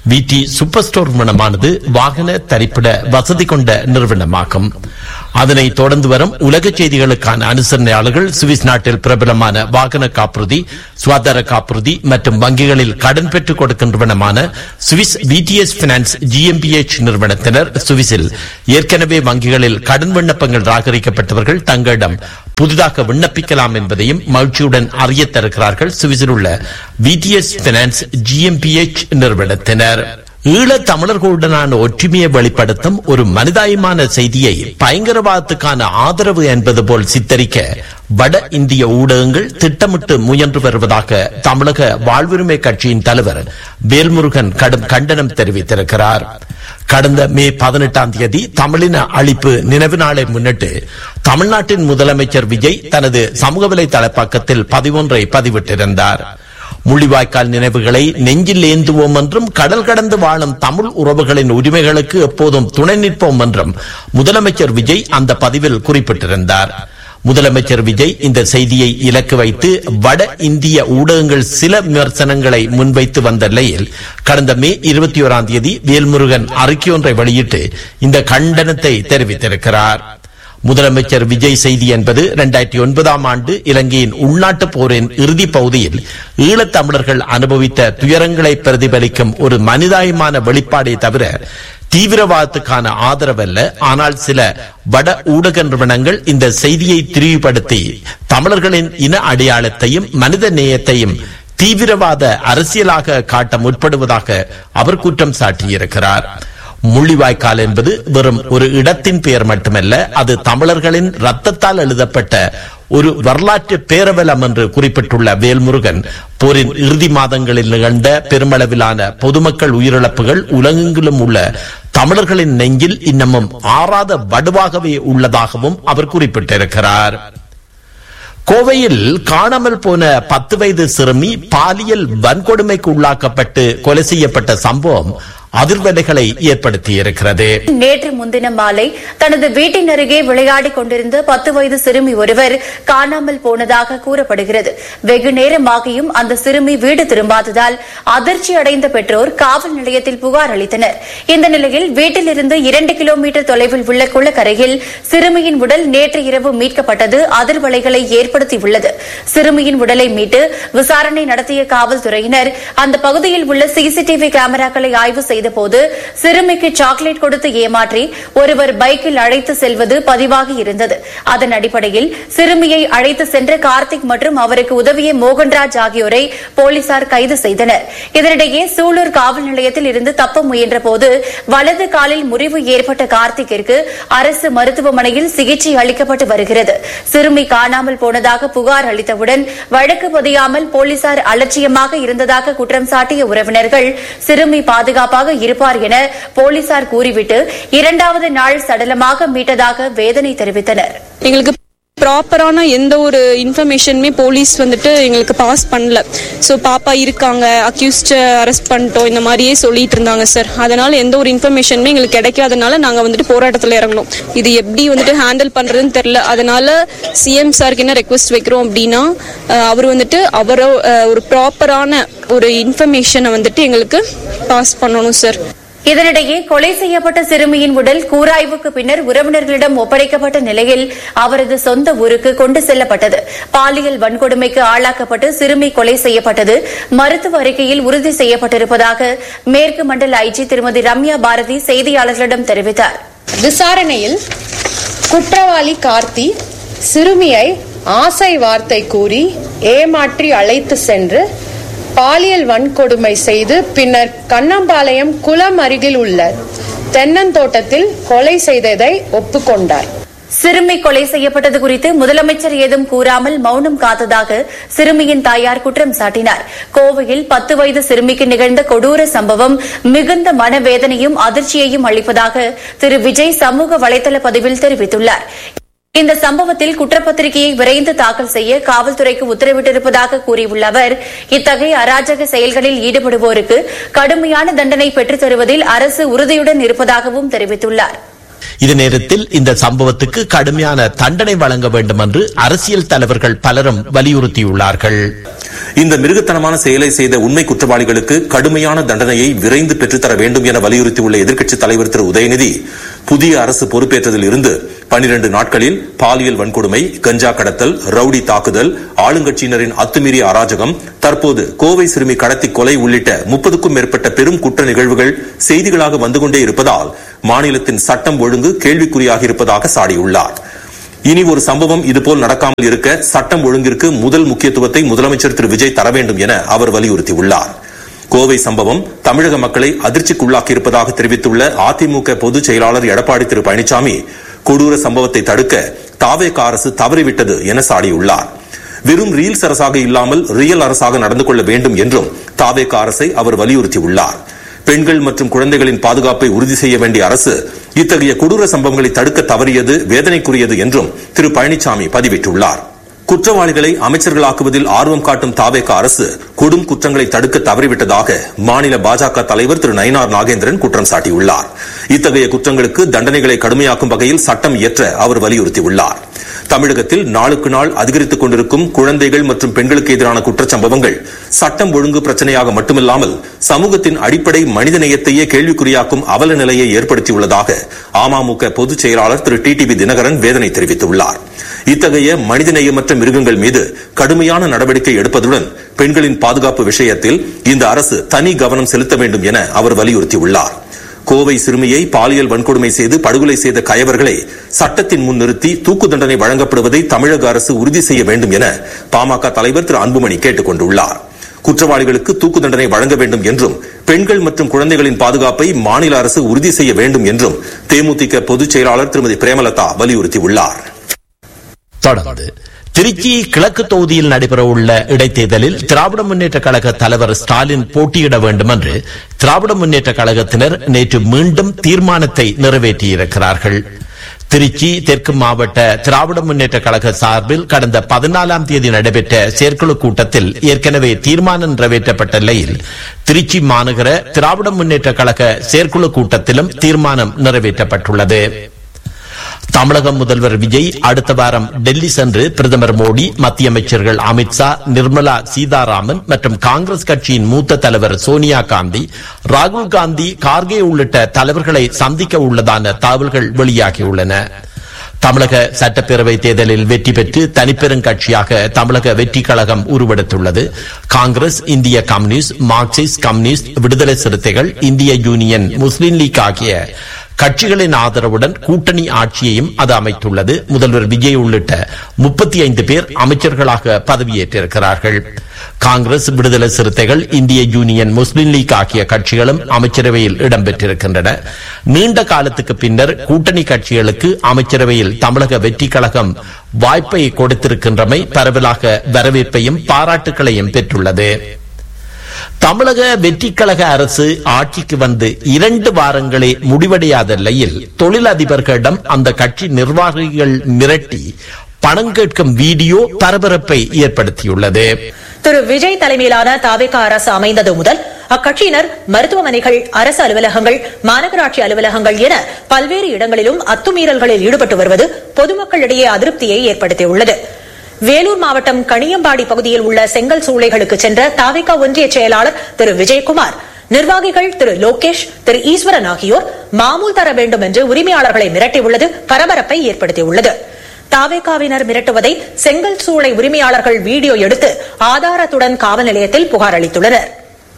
விடி சூப்பர் ஸ்டோர் நிறுவனமானது வாகன தரிப்பிட வசதி கொண்ட நிறுவனமாகும் அதனைத் தொடர்ந்து வரும் உலக செய்திகளுக்கான அனுசரணையாளர்கள் சுவிஸ் நாட்டில் பிரபலமான வாகன காப்புறுதி சுகாதார காப்புறுதி மற்றும் வங்கிகளில் கடன் பெற்றுக் கொடுக்கின்றவனமான சுவிஸ் பிடிஎஸ் பினான்ஸ் ஜிஎம்பிஎச் நிறுவனத்தினர் சுவிஸில் ஏற்கனவே வங்கிகளில் கடன் விண்ணப்பங்கள் ராகரிக்கப்பட்டவர்கள் தங்களிடம் புதிதாக விண்ணப்பிக்கலாம் என்பதையும் மகிழ்ச்சியுடன் அறிய தருகிறார்கள் சுவிஸில் உள்ள பிடிஎஸ் பினான்ஸ் ஜிஎம்பிஎச் நிறுவனத்தினர் ஈழத் தமிழர்களுடனான ஒற்றுமையை வெளிப்படுத்தும் ஒரு மனிதாயமான செய்தியை பயங்கரவாதத்துக்கான ஆதரவு என்பது போல் சித்தரிக்க வட இந்திய ஊடகங்கள் திட்டமிட்டு முயன்று வருவதாக தமிழக வாழ்வுரிமை கட்சியின் தலைவர் வேல்முருகன் கடும் கண்டனம் தெரிவித்திருக்கிறார் கடந்த மே பதினெட்டாம் தேதி தமிழின அழிப்பு நினைவு நாளை முன்னிட்டு தமிழ்நாட்டின் முதலமைச்சர் விஜய் தனது சமூக வலைதள பக்கத்தில் பதிவொன்றை பதிவிட்டிருந்தார் முள்ளிவாய்க்கால் நினைவுகளை நெஞ்சில் ஏந்துவோம் என்றும் கடல் கடந்து வாழும் தமிழ் உறவுகளின் உரிமைகளுக்கு எப்போதும் துணை நிற்போம் என்றும் முதலமைச்சர் விஜய் அந்த பதிவில் குறிப்பிட்டிருந்தார் முதலமைச்சர் விஜய் இந்த செய்தியை இலக்கு வைத்து வட இந்திய ஊடகங்கள் சில விமர்சனங்களை முன்வைத்து வந்த நிலையில் கடந்த மே இருபத்தி ஓராம் தேதி வேல்முருகன் அறிக்கை ஒன்றை வெளியிட்டு இந்த கண்டனத்தை தெரிவித்திருக்கிறார் முதலமைச்சர் விஜய் செய்தி என்பது இரண்டாயிரத்தி ஒன்பதாம் ஆண்டு இலங்கையின் உள்நாட்டு போரின் இறுதி பகுதியில் ஈழத்தமிழர்கள் அனுபவித்த துயரங்களை பிரதிபலிக்கும் ஒரு மனிதாயமான வெளிப்பாடே தவிர தீவிரவாதத்துக்கான ஆதரவல்ல ஆனால் சில வட ஊடக நிறுவனங்கள் இந்த செய்தியை திரிவுபடுத்தி தமிழர்களின் இன அடையாளத்தையும் மனித நேயத்தையும் தீவிரவாத அரசியலாக காட்ட முற்படுவதாக அவர் குற்றம் சாட்டியிருக்கிறார் முள்ளிவாய்க்கால் என்பது வெறும் ஒரு இடத்தின் பெயர் மட்டுமல்ல அது தமிழர்களின் ரத்தத்தால் எழுதப்பட்ட ஒரு வரலாற்று பேரவலம் என்று குறிப்பிட்டுள்ள வேல்முருகன் போரின் இறுதி மாதங்களில் நிகழ்ந்த பெருமளவிலான பொதுமக்கள் உயிரிழப்புகள் உலகெங்கிலும் உள்ள தமிழர்களின் நெஞ்சில் இன்னமும் ஆறாத வடுவாகவே உள்ளதாகவும் அவர் குறிப்பிட்டிருக்கிறார் கோவையில் காணாமல் போன பத்து வயது சிறுமி பாலியல் வன்கொடுமைக்கு உள்ளாக்கப்பட்டு கொலை செய்யப்பட்ட சம்பவம் அதிர்வலைகளை ஏற்படுத்தியிருக்கிறது நேற்று முன்தினம் மாலை தனது வீட்டின் அருகே விளையாடிக் கொண்டிருந்த பத்து வயது சிறுமி ஒருவர் காணாமல் போனதாக கூறப்படுகிறது வெகு நேரமாகியும் அந்த சிறுமி வீடு திரும்பாததால் அதிர்ச்சி அடைந்த பெற்றோர் காவல் நிலையத்தில் புகார் அளித்தனர் இந்த நிலையில் வீட்டிலிருந்து இரண்டு கிலோமீட்டர் தொலைவில் உள்ள குளக்கரையில் சிறுமியின் உடல் நேற்று இரவு மீட்கப்பட்டது அதிர்வலைகளை ஏற்படுத்தியுள்ளது சிறுமியின் உடலை மீட்டு விசாரணை நடத்திய காவல்துறையினர் அந்த பகுதியில் உள்ள சிசிடிவி கேமராக்களை ஆய்வு செய்தபோது சிறுமிக்கு சாக்லேட் கொடுத்து ஏமாற்றி ஒருவர் பைக்கில் அழைத்து செல்வது பதிவாகி இருந்தது அதன் அடிப்படையில் சிறுமியை அழைத்து சென்ற கார்த்திக் மற்றும் அவருக்கு உதவிய மோகன்ராஜ் ஆகியோரை போலீசார் கைது செய்தனர் இதனிடையே சூலூர் காவல் நிலையத்தில் இருந்து தப்ப முயன்றபோது வலது காலில் முறிவு ஏற்பட்ட கார்த்திக்கிற்கு அரசு மருத்துவமனையில் சிகிச்சை அளிக்கப்பட்டு வருகிறது சிறுமி காணாமல் போனதாக புகார் அளித்தவுடன் வழக்கு பதியாமல் போலீசார் அலட்சியமாக இருந்ததாக குற்றம் சாட்டிய உறவினர்கள் சிறுமி பாதுகாப்பாக இருப்பார் என போலீசார் கூறிவிட்டு இரண்டாவது நாள் சடலமாக மீட்டதாக வேதனை தெரிவித்தனர் எங்களுக்கு ப்ராப்பரான எந்த ஒரு இன்ஃபர்மேஷனுமே போலீஸ் வந்துட்டு எங்களுக்கு பாஸ் பண்ணல ஸோ பாப்பா இருக்காங்க அக்யூஸ்ட அரெஸ்ட் பண்ணிட்டோம் இந்த மாதிரியே சொல்லிட்டு இருந்தாங்க சார் அதனால எந்த ஒரு இன்ஃபர்மேஷனுமே எங்களுக்கு கிடைக்காதனால நாங்கள் வந்துட்டு போராட்டத்தில் இறங்கணும் இது எப்படி வந்துட்டு ஹேண்டில் பண்ணுறதுன்னு தெரில அதனால சிஎம் சாருக்கு என்ன ரெக்வஸ்ட் வைக்கிறோம் அப்படின்னா அஹ், அவர் வந்துட்டு அவரோ அஹ், ஒரு ப்ராப்பரான ஒரு இன்ஃபர்மேஷனை வந்துட்டு எங்களுக்கு பாஸ் பண்ணணும் சார் இதனிடையே கொலை செய்யப்பட்ட சிறுமியின் உடல் கூராய்வுக்கு பின்னர் உறவினர்களிடம் ஒப்படைக்கப்பட்ட நிலையில் அவரது சொந்த ஊருக்கு கொண்டு செல்லப்பட்டது பாலியல் வன்கொடுமைக்கு ஆளாக்கப்பட்டு சிறுமி கொலை செய்யப்பட்டது மருத்துவ அறிக்கையில் உறுதி செய்யப்பட்டிருப்பதாக மேற்கு மண்டல ஐஜி திருமதி ரம்யா பாரதி செய்தியாளர்களிடம் தெரிவித்தார் விசாரணையில் குற்றவாளி கார்த்தி சிறுமியை ஆசை வார்த்தை கூறி ஏமாற்றி அழைத்து சென்று பாலியல் வன்கொடுமை செய்து பின்னர் கண்ணம்பாளையம் குளம் அருகில் உள்ள தென்னந்தோட்டத்தில் கொலை செய்ததை ஒப்புக்கொண்டார் சிறுமி கொலை செய்யப்பட்டது குறித்து முதலமைச்சர் ஏதும் கூறாமல் மௌனம் காத்ததாக சிறுமியின் தாயார் குற்றம் சாட்டினார் கோவையில் பத்து வயது சிறுமிக்கு நிகழ்ந்த கொடூர சம்பவம் மிகுந்த மனவேதனையும் அதிர்ச்சியையும் அளிப்பதாக திரு விஜய் சமூக வலைதள பதிவில் தெரிவித்துள்ளார் இந்த சம்பவத்தில் குற்றப்பத்திரிகையை விரைந்து தாக்கல் செய்ய காவல்துறைக்கு உத்தரவிட்டிருப்பதாக கூறியுள்ள அவர் இத்தகைய அராஜக செயல்களில் ஈடுபடுவோருக்கு கடுமையான தண்டனை பெற்றுத் தருவதில் அரசு உறுதியுடன் இருப்பதாகவும் தெரிவித்துள்ளார் இது நேரத்தில் இந்த சம்பவத்துக்கு கடுமையான தண்டனை வழங்க வேண்டும் என்று அரசியல் தலைவர்கள் பலரும் வலியுறுத்தியுள்ளார்கள் இந்த மிருகத்தனமான செயலை செய்த உண்மை குற்றவாளிகளுக்கு கடுமையான தண்டனையை விரைந்து பெற்றுத்தர வேண்டும் என வலியுறுத்தியுள்ள எதிர்க்கட்சித் தலைவர் திரு உதயநிதி புதிய அரசு பொறுப்பேற்றதில் இருந்து பனிரண்டு நாட்களில் பாலியல் வன்கொடுமை கஞ்சா கடத்தல் ரவுடி தாக்குதல் ஆளுங்கட்சியினரின் அத்துமீறிய அராஜகம் தற்போது கோவை சிறுமி கடத்தி கொலை உள்ளிட்ட முப்பதுக்கும் மேற்பட்ட பெரும் குற்ற நிகழ்வுகள் செய்திகளாக வந்து கொண்டே இருப்பதால் மாநிலத்தின் சட்டம் ஒழுங்கு கேள்விக்குறியாக இருப்பதாக சாடியுள்ளார் இனி ஒரு சம்பவம் இதுபோல் நடக்காமல் இருக்க சட்டம் ஒழுங்கிற்கு முதல் முக்கியத்துவத்தை முதலமைச்சர் திரு விஜய் தர வேண்டும் என அவர் வலியுறுத்தியுள்ளார் கோவை சம்பவம் தமிழக மக்களை அதிர்ச்சிக்குள்ளாக்கியிருப்பதாக தெரிவித்துள்ள அதிமுக பொதுச் செயலாளர் எடப்பாடி திரு பழனிசாமி கொடூர சம்பவத்தை தடுக்க தாவேக அரசு தவறிவிட்டது என சாடியுள்ளார் வெறும் ரீல்ஸ் அரசாக இல்லாமல் ரியல் அரசாக நடந்து கொள்ள வேண்டும் என்றும் தாவேக அரசை அவர் வலியுறுத்தியுள்ளார் பெண்கள் மற்றும் குழந்தைகளின் பாதுகாப்பை உறுதி செய்ய வேண்டிய அரசு இத்தகைய கொடூர சம்பவங்களை தடுக்க தவறியது வேதனைக்குரியது என்றும் திரு பழனிசாமி பதிவிட்டுள்ளார் குற்றவாளிகளை அமைச்சர்களாக்குவதில் ஆர்வம் காட்டும் தாவேக அரசு கொடும் குற்றங்களை தடுக்க தவறிவிட்டதாக மாநில பாஜக தலைவர் திரு நயினார் நாகேந்திரன் குற்றம் சாட்டியுள்ளார் இத்தகைய குற்றங்களுக்கு தண்டனைகளை கடுமையாக்கும் வகையில் சட்டம் இயற்ற அவர் வலியுறுத்தியுள்ளார் தமிழகத்தில் நாளுக்கு நாள் அதிகரித்துக் கொண்டிருக்கும் குழந்தைகள் மற்றும் பெண்களுக்கு எதிரான குற்றச்சம்பவங்கள் சட்டம் ஒழுங்கு பிரச்சனையாக மட்டுமில்லாமல் சமூகத்தின் அடிப்படை மனிதநேயத்தையே கேள்விக்குறியாக்கும் அவல நிலையை ஏற்படுத்தியுள்ளதாக அமமுக பொதுச் செயலாளர் திரு டிடிவி தினகரன் வேதனை தெரிவித்துள்ளார் இத்தகைய மனிதநேயமற்ற மிருகங்கள் மீது கடுமையான நடவடிக்கை எடுப்பதுடன் பெண்களின் பாதுகாப்பு விஷயத்தில் இந்த அரசு தனி கவனம் செலுத்த வேண்டும் என அவர் வலியுறுத்தியுள்ளார் கோவை சிறுமியை பாலியல் வன்கொடுமை செய்து படுகொலை செய்த கயவர்களை சட்டத்தின் முன் நிறுத்தி தூக்கு தண்டனை வழங்கப்படுவதை தமிழக அரசு உறுதி செய்ய வேண்டும் என பாமக தலைவர் திரு அன்புமணி கேட்டுக் கொண்டுள்ளார் குற்றவாளிகளுக்கு தூக்கு தண்டனை வழங்க வேண்டும் என்றும் பெண்கள் மற்றும் குழந்தைகளின் பாதுகாப்பை மாநில அரசு உறுதி செய்ய வேண்டும் என்றும் தேமுதிக பொதுச் செயலாளர் திருமதி பிரேமலதா வலியுறுத்தியுள்ளார் தொடர்ந்து திருச்சி கிழக்கு தொகுதியில் நடைபெறவுள்ள இடைத்தேர்தலில் திராவிட முன்னேற்ற கழக தலைவர் ஸ்டாலின் போட்டியிட வேண்டும் என்று திராவிட முன்னேற்ற கழகத்தினர் நேற்று மீண்டும் தீர்மானத்தை நிறைவேற்றியிருக்கிறார்கள் திருச்சி தெற்கு மாவட்ட திராவிட முன்னேற்ற கழக சார்பில் கடந்த பதினாலாம் தேதி நடைபெற்ற செயற்குழு கூட்டத்தில் ஏற்கனவே தீர்மானம் நிறைவேற்றப்பட்ட நிலையில் திருச்சி மாநகர திராவிட முன்னேற்ற கழக செயற்குழு கூட்டத்திலும் தீர்மானம் நிறைவேற்றப்பட்டுள்ளது தமிழக முதல்வர் விஜய் அடுத்த வாரம் டெல்லி சென்று பிரதமர் மோடி மத்திய அமைச்சர்கள் அமித்ஷா நிர்மலா சீதாராமன் மற்றும் காங்கிரஸ் கட்சியின் மூத்த தலைவர் சோனியா காந்தி ராகுல் காந்தி கார்கே உள்ளிட்ட தலைவர்களை சந்திக்க உள்ளதான தகவல்கள் வெளியாகியுள்ளன தமிழக சட்டப்பேரவை தேர்தலில் வெற்றி பெற்று தனிப்பெரும் கட்சியாக தமிழக வெற்றி கழகம் உருவெடுத்துள்ளது காங்கிரஸ் இந்திய கம்யூனிஸ்ட் மார்க்சிஸ்ட் கம்யூனிஸ்ட் விடுதலை சிறுத்தைகள் இந்திய யூனியன் முஸ்லீம் லீக் ஆகிய கட்சிகளின் ஆதரவுடன் கூட்டணி ஆட்சியையும் அது அமைத்துள்ளது முதல்வர் விஜய் உள்ளிட்ட முப்பத்தி ஐந்து பேர் அமைச்சர்களாக பதவியேற்றிருக்கிறார்கள் காங்கிரஸ் விடுதலை சிறுத்தைகள் இந்திய யூனியன் முஸ்லீம் லீக் ஆகிய கட்சிகளும் அமைச்சரவையில் இடம்பெற்றிருக்கின்றன நீண்ட காலத்துக்கு பின்னர் கூட்டணி கட்சிகளுக்கு அமைச்சரவையில் தமிழக வெற்றி கழகம் வாய்ப்பை கொடுத்திருக்கின்றமை பரவலாக வரவேற்பையும் பாராட்டுகளையும் பெற்றுள்ளது தமிழக வெற்றி கழக அரசு ஆட்சிக்கு வந்து இரண்டு வாரங்களே முடிவடையாத நிலையில் தொழிலதிபர்களிடம் அந்த கட்சி நிர்வாகிகள் மிரட்டி பணம் கேட்கும் வீடியோ பரபரப்பை ஏற்படுத்தியுள்ளது திரு விஜய் தலைமையிலான தாவேகா அரசு அமைந்தது முதல் அக்கட்சியினர் மருத்துவமனைகள் அரசு அலுவலகங்கள் மாநகராட்சி அலுவலகங்கள் என பல்வேறு இடங்களிலும் அத்துமீறல்களில் ஈடுபட்டு வருவது பொதுமக்களிடையே அதிருப்தியை ஏற்படுத்தியுள்ளது வேலூர் மாவட்டம் கணியம்பாடி பகுதியில் உள்ள செங்கல் சூளைகளுக்கு சென்ற தாவேகா ஒன்றிய செயலாளர் திரு விஜயகுமார் நிர்வாகிகள் திரு லோகேஷ் திரு ஈஸ்வரன் ஆகியோர் மாமூல் தர வேண்டும் என்று உரிமையாளர்களை மிரட்டியுள்ளது பரபரப்பை ஏற்படுத்தியுள்ளது தாவேகாவினர் மிரட்டுவதை செங்கல் சூளை உரிமையாளர்கள் வீடியோ எடுத்து ஆதாரத்துடன் காவல் நிலையத்தில் புகார் அளித்துள்ளனர்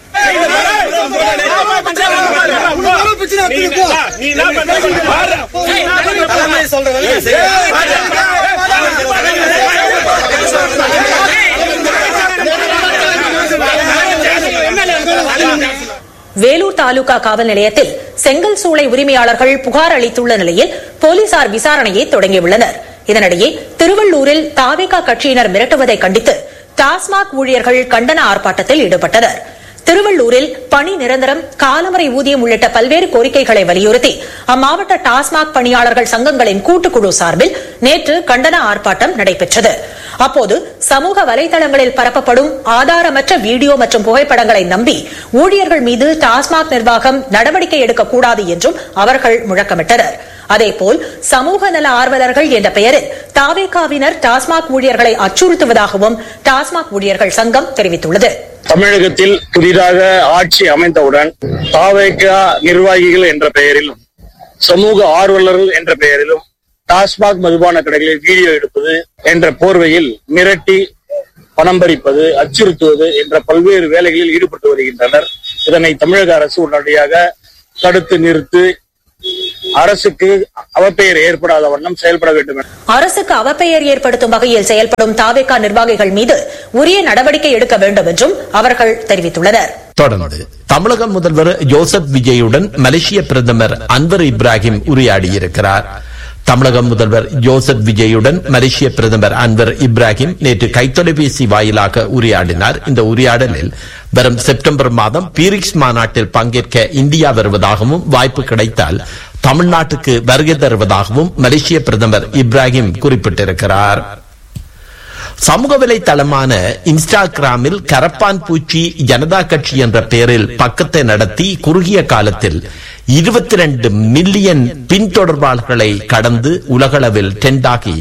வேலூர் தாலுகா காவல் நிலையத்தில் செங்கல் சூளை உரிமையாளர்கள் புகார் அளித்துள்ள நிலையில் போலீசார் விசாரணையை தொடங்கியுள்ளனர் இதனிடையே திருவள்ளூரில் தாவேகா கட்சியினர் மிரட்டுவதை கண்டித்து டாஸ்மாக் ஊழியர்கள் கண்டன ஆர்ப்பாட்டத்தில் ஈடுபட்டனர் திருவள்ளூரில் பணி நிரந்தரம் காலமுறை ஊதியம் உள்ளிட்ட பல்வேறு கோரிக்கைகளை வலியுறுத்தி அம்மாவட்ட டாஸ்மாக் பணியாளர்கள் சங்கங்களின் கூட்டுக்குழு சார்பில் நேற்று கண்டன ஆர்ப்பாட்டம் நடைபெற்றது அப்போது சமூக வலைதளங்களில் பரப்பப்படும் ஆதாரமற்ற வீடியோ மற்றும் புகைப்படங்களை நம்பி ஊழியர்கள் மீது டாஸ்மாக் நிர்வாகம் நடவடிக்கை எடுக்கக்கூடாது என்றும் அவர்கள் முழக்கமிட்டனர் அதேபோல் சமூக நல ஆர்வலர்கள் என்ற பெயரில் தாவேகாவினர் டாஸ்மாக் ஊழியர்களை அச்சுறுத்துவதாகவும் டாஸ்மாக் ஊழியர்கள் சங்கம் தெரிவித்துள்ளது தமிழகத்தில் புதிதாக ஆட்சி அமைந்தவுடன் தாவேகா நிர்வாகிகள் என்ற பெயரிலும் சமூக ஆர்வலர்கள் என்ற பெயரிலும் டாஸ்மாக் மதுபான கடைகளில் வீடியோ எடுப்பது என்ற போர்வையில் மிரட்டி பணம் பறிப்பது அச்சுறுத்துவது என்ற பல்வேறு வேலைகளில் ஈடுபட்டு வருகின்றனர் இதனை தமிழக அரசு உடனடியாக தடுத்து நிறுத்தி அரசுக்கு அவப்பெயர் ஏற்படாத வண்ணம் செயல்பட வேண்டும் என அரசுக்கு அவப்பெயர் ஏற்படுத்தும் வகையில் செயல்படும் தாவேகா நிர்வாகிகள் மீது உரிய நடவடிக்கை எடுக்க வேண்டும் என்றும் அவர்கள் தெரிவித்துள்ளனர் தொடர்ந்து தமிழக முதல்வர் ஜோசப் விஜயுடன் மலேசிய பிரதமர் அன்வர் இப்ராஹிம் உரையாடியிருக்கிறார் தமிழக முதல்வர் ஜோசப் விஜயுடன் மலேசிய பிரதமர் அன்வர் இப்ராஹிம் நேற்று கைத்தொலைபேசி வாயிலாக உரையாடினார் இந்த உரையாடலில் வரும் செப்டம்பர் மாதம் பீரிக்ஸ் மாநாட்டில் பங்கேற்க இந்தியா வருவதாகவும் வாய்ப்பு கிடைத்தால் தமிழ்நாட்டுக்கு வருகை தருவதாகவும் மலேசிய பிரதமர் இப்ராஹிம் குறிப்பிட்டிருக்கிறார் சமூக வலைதளமான இன்ஸ்டாகிராமில் கரப்பான் பூச்சி ஜனதா கட்சி என்ற பெயரில் பக்கத்தை நடத்தி குறுகிய காலத்தில் இருபத்தி ரெண்டு மில்லியன் பின்தொடர்பாளர்களை கடந்து உலகளவில் டெண்டாகி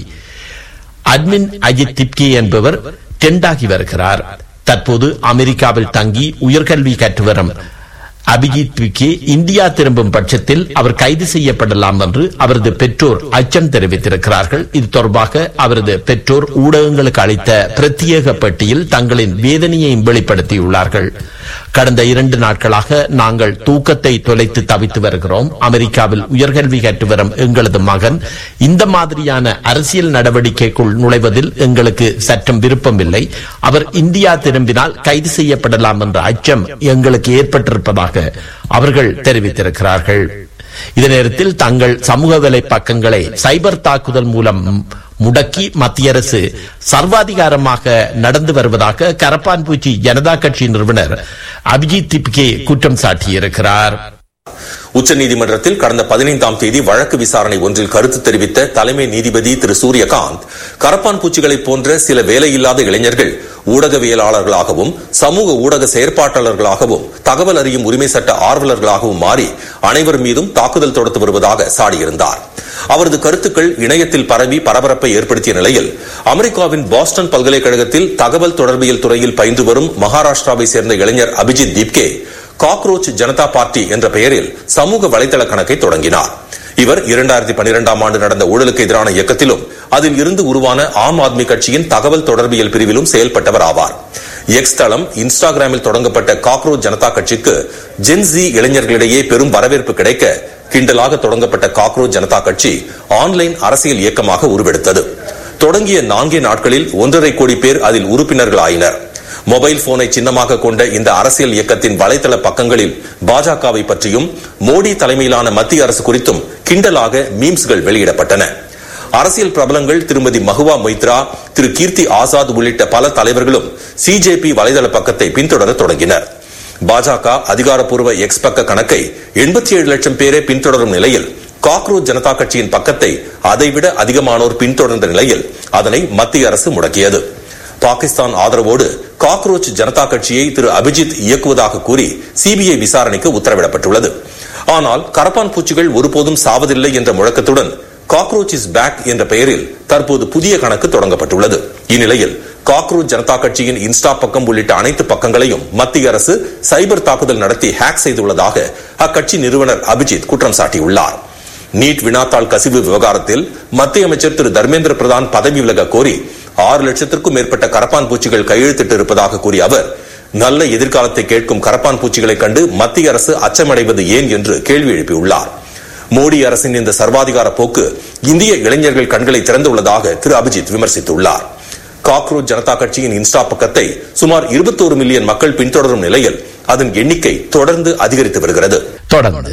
அட்மின் அஜித் திப்கே என்பவர் டெண்டாகி வருகிறார் தற்போது அமெரிக்காவில் தங்கி உயர்கல்வி கற்று வரும் அபிஜித் பிகே இந்தியா திரும்பும் பட்சத்தில் அவர் கைது செய்யப்படலாம் என்று அவரது பெற்றோர் அச்சம் தெரிவித்திருக்கிறார்கள் இது தொடர்பாக அவரது பெற்றோர் ஊடகங்களுக்கு அளித்த பிரத்யேக பட்டியல் தங்களின் வேதனையையும் வெளிப்படுத்தியுள்ளார்கள் கடந்த இரண்டு நாட்களாக நாங்கள் தூக்கத்தை தொலைத்து தவித்து வருகிறோம் அமெரிக்காவில் உயர்கல்வி கற்று வரும் எங்களது மகன் இந்த மாதிரியான அரசியல் நடவடிக்கைக்குள் நுழைவதில் எங்களுக்கு சற்றும் விருப்பமில்லை அவர் இந்தியா திரும்பினால் கைது செய்யப்படலாம் என்ற அச்சம் எங்களுக்கு ஏற்பட்டிருப்பதாக அவர்கள் தெரிவித்திருக்கிறார்கள் இதே நேரத்தில் தங்கள் சமூக வலை பக்கங்களை சைபர் தாக்குதல் மூலம் முடக்கி மத்திய அரசு சர்வாதிகாரமாக நடந்து வருவதாக கரப்பான்பூச்சி ஜனதா கட்சி நிறுவனர் அபிஜித் திப்கே குற்றம் சாட்டியிருக்கிறார் உச்சநீதிமன்றத்தில் கடந்த பதினைந்தாம் தேதி வழக்கு விசாரணை ஒன்றில் கருத்து தெரிவித்த தலைமை நீதிபதி திரு சூரியகாந்த் கரப்பான் பூச்சிகளைப் போன்ற சில வேலையில்லாத இளைஞர்கள் ஊடகவியலாளர்களாகவும் சமூக ஊடக செயற்பாட்டாளர்களாகவும் தகவல் அறியும் உரிமை சட்ட ஆர்வலர்களாகவும் மாறி அனைவர் மீதும் தாக்குதல் தொடுத்து வருவதாக சாடியிருந்தார் அவரது கருத்துக்கள் இணையத்தில் பரவி பரபரப்பை ஏற்படுத்திய நிலையில் அமெரிக்காவின் பாஸ்டன் பல்கலைக்கழகத்தில் தகவல் தொடர்பியல் துறையில் பயின்று வரும் மகாராஷ்டிராவை சேர்ந்த இளைஞர் அபிஜித் தீப்கே காக்ரோச் ஜனதா பார்ட்டி என்ற பெயரில் சமூக வலைதள கணக்கை தொடங்கினார் இவர் இரண்டாயிரத்தி பனிரெண்டாம் ஆண்டு நடந்த ஊழலுக்கு எதிரான இயக்கத்திலும் அதில் இருந்து உருவான ஆம் ஆத்மி கட்சியின் தகவல் தொடர்பியல் பிரிவிலும் செயல்பட்டவர் ஆவார் எக்ஸ் தளம் இன்ஸ்டாகிராமில் தொடங்கப்பட்ட காக்ரோச் ஜனதா கட்சிக்கு ஜென்சி இளைஞர்களிடையே பெரும் வரவேற்பு கிடைக்க கிண்டலாக தொடங்கப்பட்ட காக்ரோச் ஜனதா கட்சி ஆன்லைன் அரசியல் இயக்கமாக உருவெடுத்தது தொடங்கிய நான்கே நாட்களில் ஒன்றரை கோடி பேர் அதில் உறுப்பினர்கள் ஆயினர் மொபைல் போனை சின்னமாக கொண்ட இந்த அரசியல் இயக்கத்தின் வலைதள பக்கங்களில் பாஜகவை பற்றியும் மோடி தலைமையிலான மத்திய அரசு குறித்தும் கிண்டலாக மீம்ஸ்கள் வெளியிடப்பட்டன அரசியல் பிரபலங்கள் திருமதி மகுவா மொய்த்ரா திரு கீர்த்தி ஆசாத் உள்ளிட்ட பல தலைவர்களும் சிஜேபி வலைதள பக்கத்தை பின்தொடர தொடங்கினர் பாஜக அதிகாரப்பூர்வ எக்ஸ் பக்க கணக்கை எண்பத்தி ஏழு லட்சம் பேரே பின்தொடரும் நிலையில் காக்ரோச் ஜனதா கட்சியின் பக்கத்தை அதைவிட அதிகமானோர் பின்தொடர்ந்த நிலையில் அதனை மத்திய அரசு முடக்கியது பாகிஸ்தான் ஆதரவோடு காக்ரோச் ஜனதா கட்சியை திரு அபிஜித் இயக்குவதாக கூறி சிபிஐ விசாரணைக்கு உத்தரவிடப்பட்டுள்ளது ஆனால் கரப்பான் பூச்சிகள் ஒருபோதும் சாவதில்லை என்ற முழக்கத்துடன் காக்ரோச் இஸ் பேக் என்ற பெயரில் தற்போது புதிய கணக்கு தொடங்கப்பட்டுள்ளது இந்நிலையில் காக்ரோச் ஜனதா கட்சியின் இன்ஸ்டா பக்கம் உள்ளிட்ட அனைத்து பக்கங்களையும் மத்திய அரசு சைபர் தாக்குதல் நடத்தி ஹேக் செய்துள்ளதாக அக்கட்சி நிறுவனர் அபிஜித் குற்றம் சாட்டியுள்ளார் நீட் வினாத்தாள் கசிவு விவகாரத்தில் மத்திய அமைச்சர் திரு தர்மேந்திர பிரதான் பதவி விலக கோரி ஆறு லட்சத்திற்கும் மேற்பட்ட கரப்பான் பூச்சிகள் கையெழுத்திட்டு இருப்பதாக கூறிய அவர் நல்ல எதிர்காலத்தை கேட்கும் கரப்பான் பூச்சிகளை கண்டு மத்திய அரசு அச்சமடைவது ஏன் என்று கேள்வி எழுப்பியுள்ளார் மோடி அரசின் இந்த சர்வாதிகார போக்கு இந்திய இளைஞர்கள் கண்களை திறந்துள்ளதாக திரு அபிஜித் விமர்சித்துள்ளார் காக்ரோச் ஜனதா கட்சியின் இன்ஸ்டா பக்கத்தை சுமார் இருபத்தோரு மில்லியன் மக்கள் பின்தொடரும் நிலையில் அதன் எண்ணிக்கை தொடர்ந்து அதிகரித்து வருகிறது தொடர்ந்து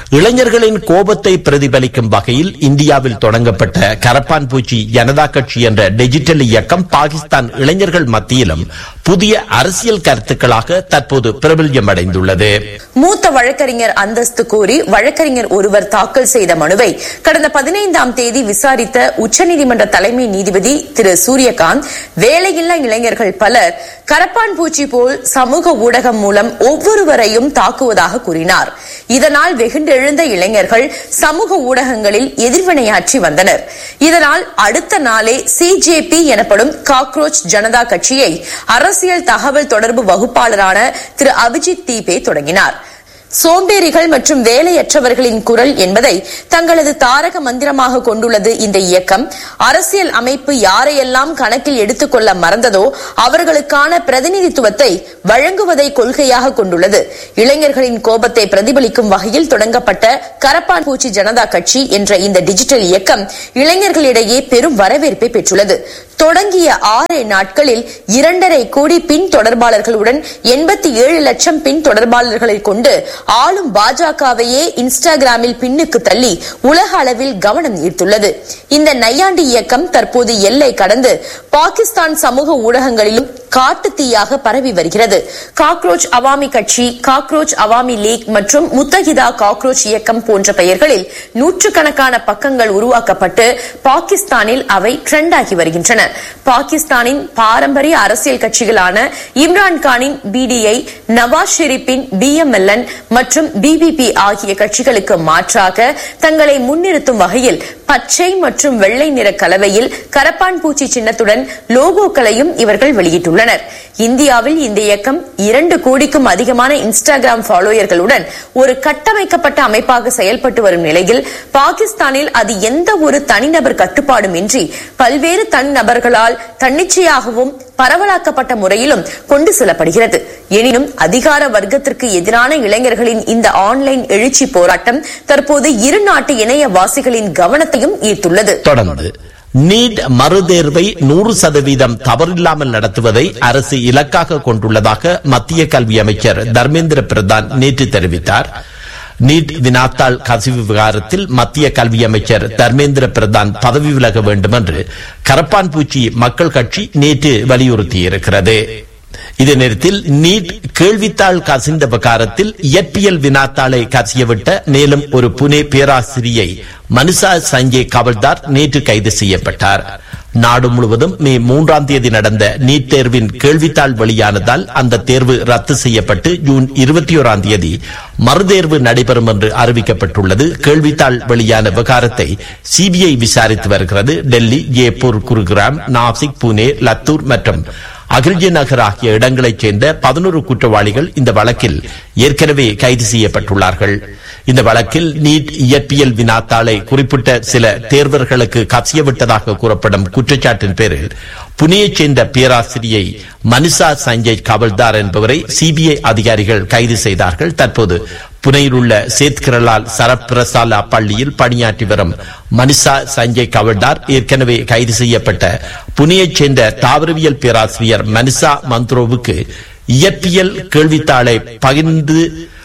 இளைஞர்களின் கோபத்தை பிரதிபலிக்கும் வகையில் இந்தியாவில் தொடங்கப்பட்ட கரப்பான் பூச்சி ஜனதா கட்சி என்ற டிஜிட்டல் இயக்கம் பாகிஸ்தான் இளைஞர்கள் மத்தியிலும் புதிய அரசியல் கருத்துக்களாக தற்போது பிரபல்யம் அடைந்துள்ளது மூத்த வழக்கறிஞர் அந்தஸ்து கோரி வழக்கறிஞர் ஒருவர் தாக்கல் செய்த மனுவை கடந்த பதினைந்தாம் தேதி விசாரித்த உச்சநீதிமன்ற தலைமை நீதிபதி திரு சூரியகாந்த் வேலையில்லா இளைஞர்கள் பலர் கரப்பான் பூச்சி போல் சமூக ஊடகம் மூலம் ஒவ்வொருவரையும் தாக்குவதாக கூறினார் இதனால் வெகுண்டெழுந்த இளைஞர்கள் சமூக ஊடகங்களில் எதிர்வினையாற்றி வந்தனர் இதனால் அடுத்த நாளே சிஜேபி எனப்படும் காக்ரோச் ஜனதா கட்சியை அரசியல் தகவல் தொடர்பு வகுப்பாளரான திரு அபிஜித் தீபே தொடங்கினார் சோம்பேறிகள் மற்றும் வேலையற்றவர்களின் குரல் என்பதை தங்களது தாரக மந்திரமாக கொண்டுள்ளது இந்த இயக்கம் அரசியல் அமைப்பு யாரையெல்லாம் கணக்கில் எடுத்துக்கொள்ள மறந்ததோ அவர்களுக்கான பிரதிநிதித்துவத்தை வழங்குவதை கொள்கையாக கொண்டுள்ளது இளைஞர்களின் கோபத்தை பிரதிபலிக்கும் வகையில் தொடங்கப்பட்ட கரப்பான் பூச்சி ஜனதா கட்சி என்ற இந்த டிஜிட்டல் இயக்கம் இளைஞர்களிடையே பெரும் வரவேற்பை பெற்றுள்ளது தொடங்கிய ஆறு நாட்களில் இரண்டரை கோடி பின் தொடர்பாளர்களுடன் எண்பத்தி ஏழு லட்சம் பின் பாஜகவை கொண்டு ஆளும் பாஜகவையே இன்ஸ்டாகிராமில் பின்னுக்கு தள்ளி உலக அளவில் கவனம் ஈர்த்துள்ளது இந்த நையாண்டி இயக்கம் தற்போது எல்லை கடந்து பாகிஸ்தான் சமூக ஊடகங்களிலும் காட்டு தீயாக பரவி வருகிறது காக்ரோச் அவாமி கட்சி காக்ரோச் அவாமி லீக் மற்றும் முத்தகிதா காக்ரோச் இயக்கம் போன்ற பெயர்களில் நூற்றுக்கணக்கான பக்கங்கள் உருவாக்கப்பட்டு பாகிஸ்தானில் அவை ட்ரெண்ட் ஆகி வருகின்றன பாகிஸ்தானின் பாரம்பரிய அரசியல் கட்சிகளான இம்ரான்கானின் பிடிஐ நவாஸ் ஷெரீப்பின் பிஎம்எல்என் மற்றும் பிபிபி ஆகிய கட்சிகளுக்கு மாற்றாக தங்களை முன்னிறுத்தும் வகையில் பச்சை மற்றும் வெள்ளை நிற கலவையில் கரப்பான் பூச்சி சின்னத்துடன் லோகோக்களையும் இவர்கள் வெளியிட்டுள்ளனர் இந்தியாவில் இந்த இயக்கம் இரண்டு கோடிக்கும் அதிகமான இன்ஸ்டாகிராம் ஃபாலோயர்களுடன் ஒரு கட்டமைக்கப்பட்ட அமைப்பாக செயல்பட்டு வரும் நிலையில் பாகிஸ்தானில் அது எந்த ஒரு தனிநபர் கட்டுப்பாடும் இன்றி பல்வேறு தனிநபர்களால் தன்னிச்சையாகவும் பரவலாக்கப்பட்ட முறையிலும் கொண்டு செல்லப்படுகிறது எனினும் அதிகார வர்க்கத்திற்கு எதிரான இளைஞர்களின் இந்த ஆன்லைன் எழுச்சி போராட்டம் தற்போது இரு நாட்டு இணையவாசிகளின் கவனத்தையும் ஈர்த்துள்ளது தொடர்ந்து நீட் மறுதேர்வை நூறு சதவீதம் தவறில்லாமல் நடத்துவதை அரசு இலக்காக கொண்டுள்ளதாக மத்திய கல்வி அமைச்சர் தர்மேந்திர பிரதான் நேற்று தெரிவித்தார் நீட் வினாத்தாள் கசிவு விவகாரத்தில் மத்திய கல்வி அமைச்சர் தர்மேந்திர பிரதான் பதவி விலக வேண்டும் என்று கரப்பான் பூச்சி மக்கள் கட்சி நேற்று வலியுறுத்தியிருக்கிறது இதே நேரத்தில் நீட் கேள்வித்தாள் கசிந்த விவகாரத்தில் இயற்பியல் வினாத்தாளை கசியவிட்ட மேலும் ஒரு புனே பேராசிரியை மனுஷா சஞ்சய் கவல்தார் நேற்று கைது செய்யப்பட்டார் நாடு முழுவதும் மே மூன்றாம் தேதி நடந்த நீட் தேர்வின் கேள்வித்தாள் வெளியானதால் அந்த தேர்வு ரத்து செய்யப்பட்டு ஜூன் இருபத்தி ஓராம் தேதி மறுதேர்வு நடைபெறும் என்று அறிவிக்கப்பட்டுள்ளது கேள்வித்தாள் வெளியான விவகாரத்தை சிபிஐ விசாரித்து வருகிறது டெல்லி ஜெய்ப்பூர் குருகிராம் நாசிக் புனே லத்தூர் மற்றும் அகில்ஜி நகர் ஆகிய இடங்களைச் சேர்ந்த பதினோரு குற்றவாளிகள் இந்த வழக்கில் ஏற்கனவே கைது செய்யப்பட்டுள்ளார்கள் இந்த வழக்கில் நீட் இயற்பியல் வினாத்தாளை குறிப்பிட்ட சில தேர்வர்களுக்கு கசியவிட்டதாக கூறப்படும் குற்றச்சாட்டின் பேரில் புனேயைச் சேர்ந்த பேராசிரியை மனிஷா சஞ்சய் காவல்தார் என்பவரை சிபிஐ அதிகாரிகள் கைது செய்தார்கள் தற்போது புனேயில் உள்ள சேத் கிரலால் சரப்பிரசாலா பள்ளியில் பணியாற்றி வரும் மனிஷா சஞ்சய் கவல்தார் ஏற்கனவே கைது செய்யப்பட்ட புனேயைச் சேர்ந்த தாவரவியல் பேராசிரியர் மனிஷா மந்த்ரோவுக்கு இயற்பியல் கேள்வித்தாளை பகிர்ந்து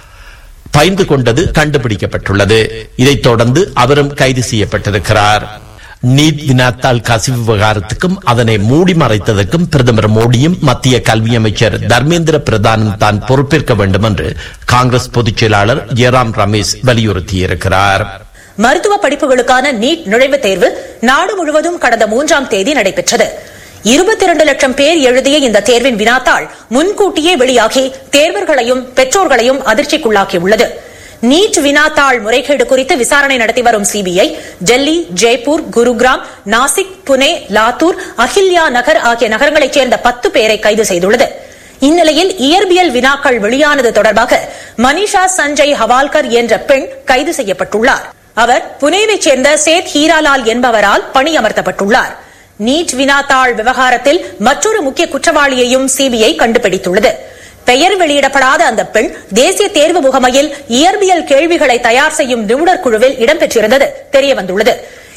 பயந்து கொண்டது கண்டுபிடிக்கப்பட்டுள்ளது இதைத் தொடர்ந்து அவரும் கைது செய்யப்பட்டிருக்கிறார் நீட் வினாத்தாள் கசிவு விவகாரத்துக்கும் அதனை மூடி மறைத்ததற்கும் பிரதமர் மோடியும் மத்திய கல்வி அமைச்சர் தர்மேந்திர பிரதானும் தான் பொறுப்பேற்க வேண்டும் என்று காங்கிரஸ் பொதுச் செயலாளர் ஜெயராம் ரமேஷ் வலியுறுத்தியிருக்கிறார் மருத்துவ படிப்புகளுக்கான நீட் நுழைவுத் தேர்வு நாடு முழுவதும் கடந்த மூன்றாம் தேதி நடைபெற்றது இருபத்தி இரண்டு லட்சம் பேர் எழுதிய இந்த தேர்வின் வினாத்தாள் முன்கூட்டியே வெளியாகி தேர்வர்களையும் பெற்றோர்களையும் அதிர்ச்சிக்குள்ளாக்கியுள்ளது நீட் வினாத்தாள் முறைகேடு குறித்து விசாரணை நடத்தி வரும் சிபிஐ டெல்லி ஜெய்ப்பூர் குருகிராம் நாசிக் புனே லாத்தூர் அஹில்யா நகர் ஆகிய நகரங்களைச் சேர்ந்த பத்து பேரை கைது செய்துள்ளது இந்நிலையில் இயற்பியல் வினாக்கள் வெளியானது தொடர்பாக மனிஷா சஞ்சய் ஹவால்கர் என்ற பெண் கைது செய்யப்பட்டுள்ளார் அவர் புனேவைச் சேர்ந்த சேத் ஹீராலால் என்பவரால் பணியமர்த்தப்பட்டுள்ளார் நீட் வினாத்தாள் விவகாரத்தில் மற்றொரு முக்கிய குற்றவாளியையும் சிபிஐ கண்டுபிடித்துள்ளது பெயர் வெளியிடப்படாத அந்த பெண் தேசிய தேர்வு முகமையில் இயற்பியல் கேள்விகளை தயார் செய்யும் நிபுணர் குழுவில் இடம்பெற்றிருந்தது தெரியவந்துள்ளது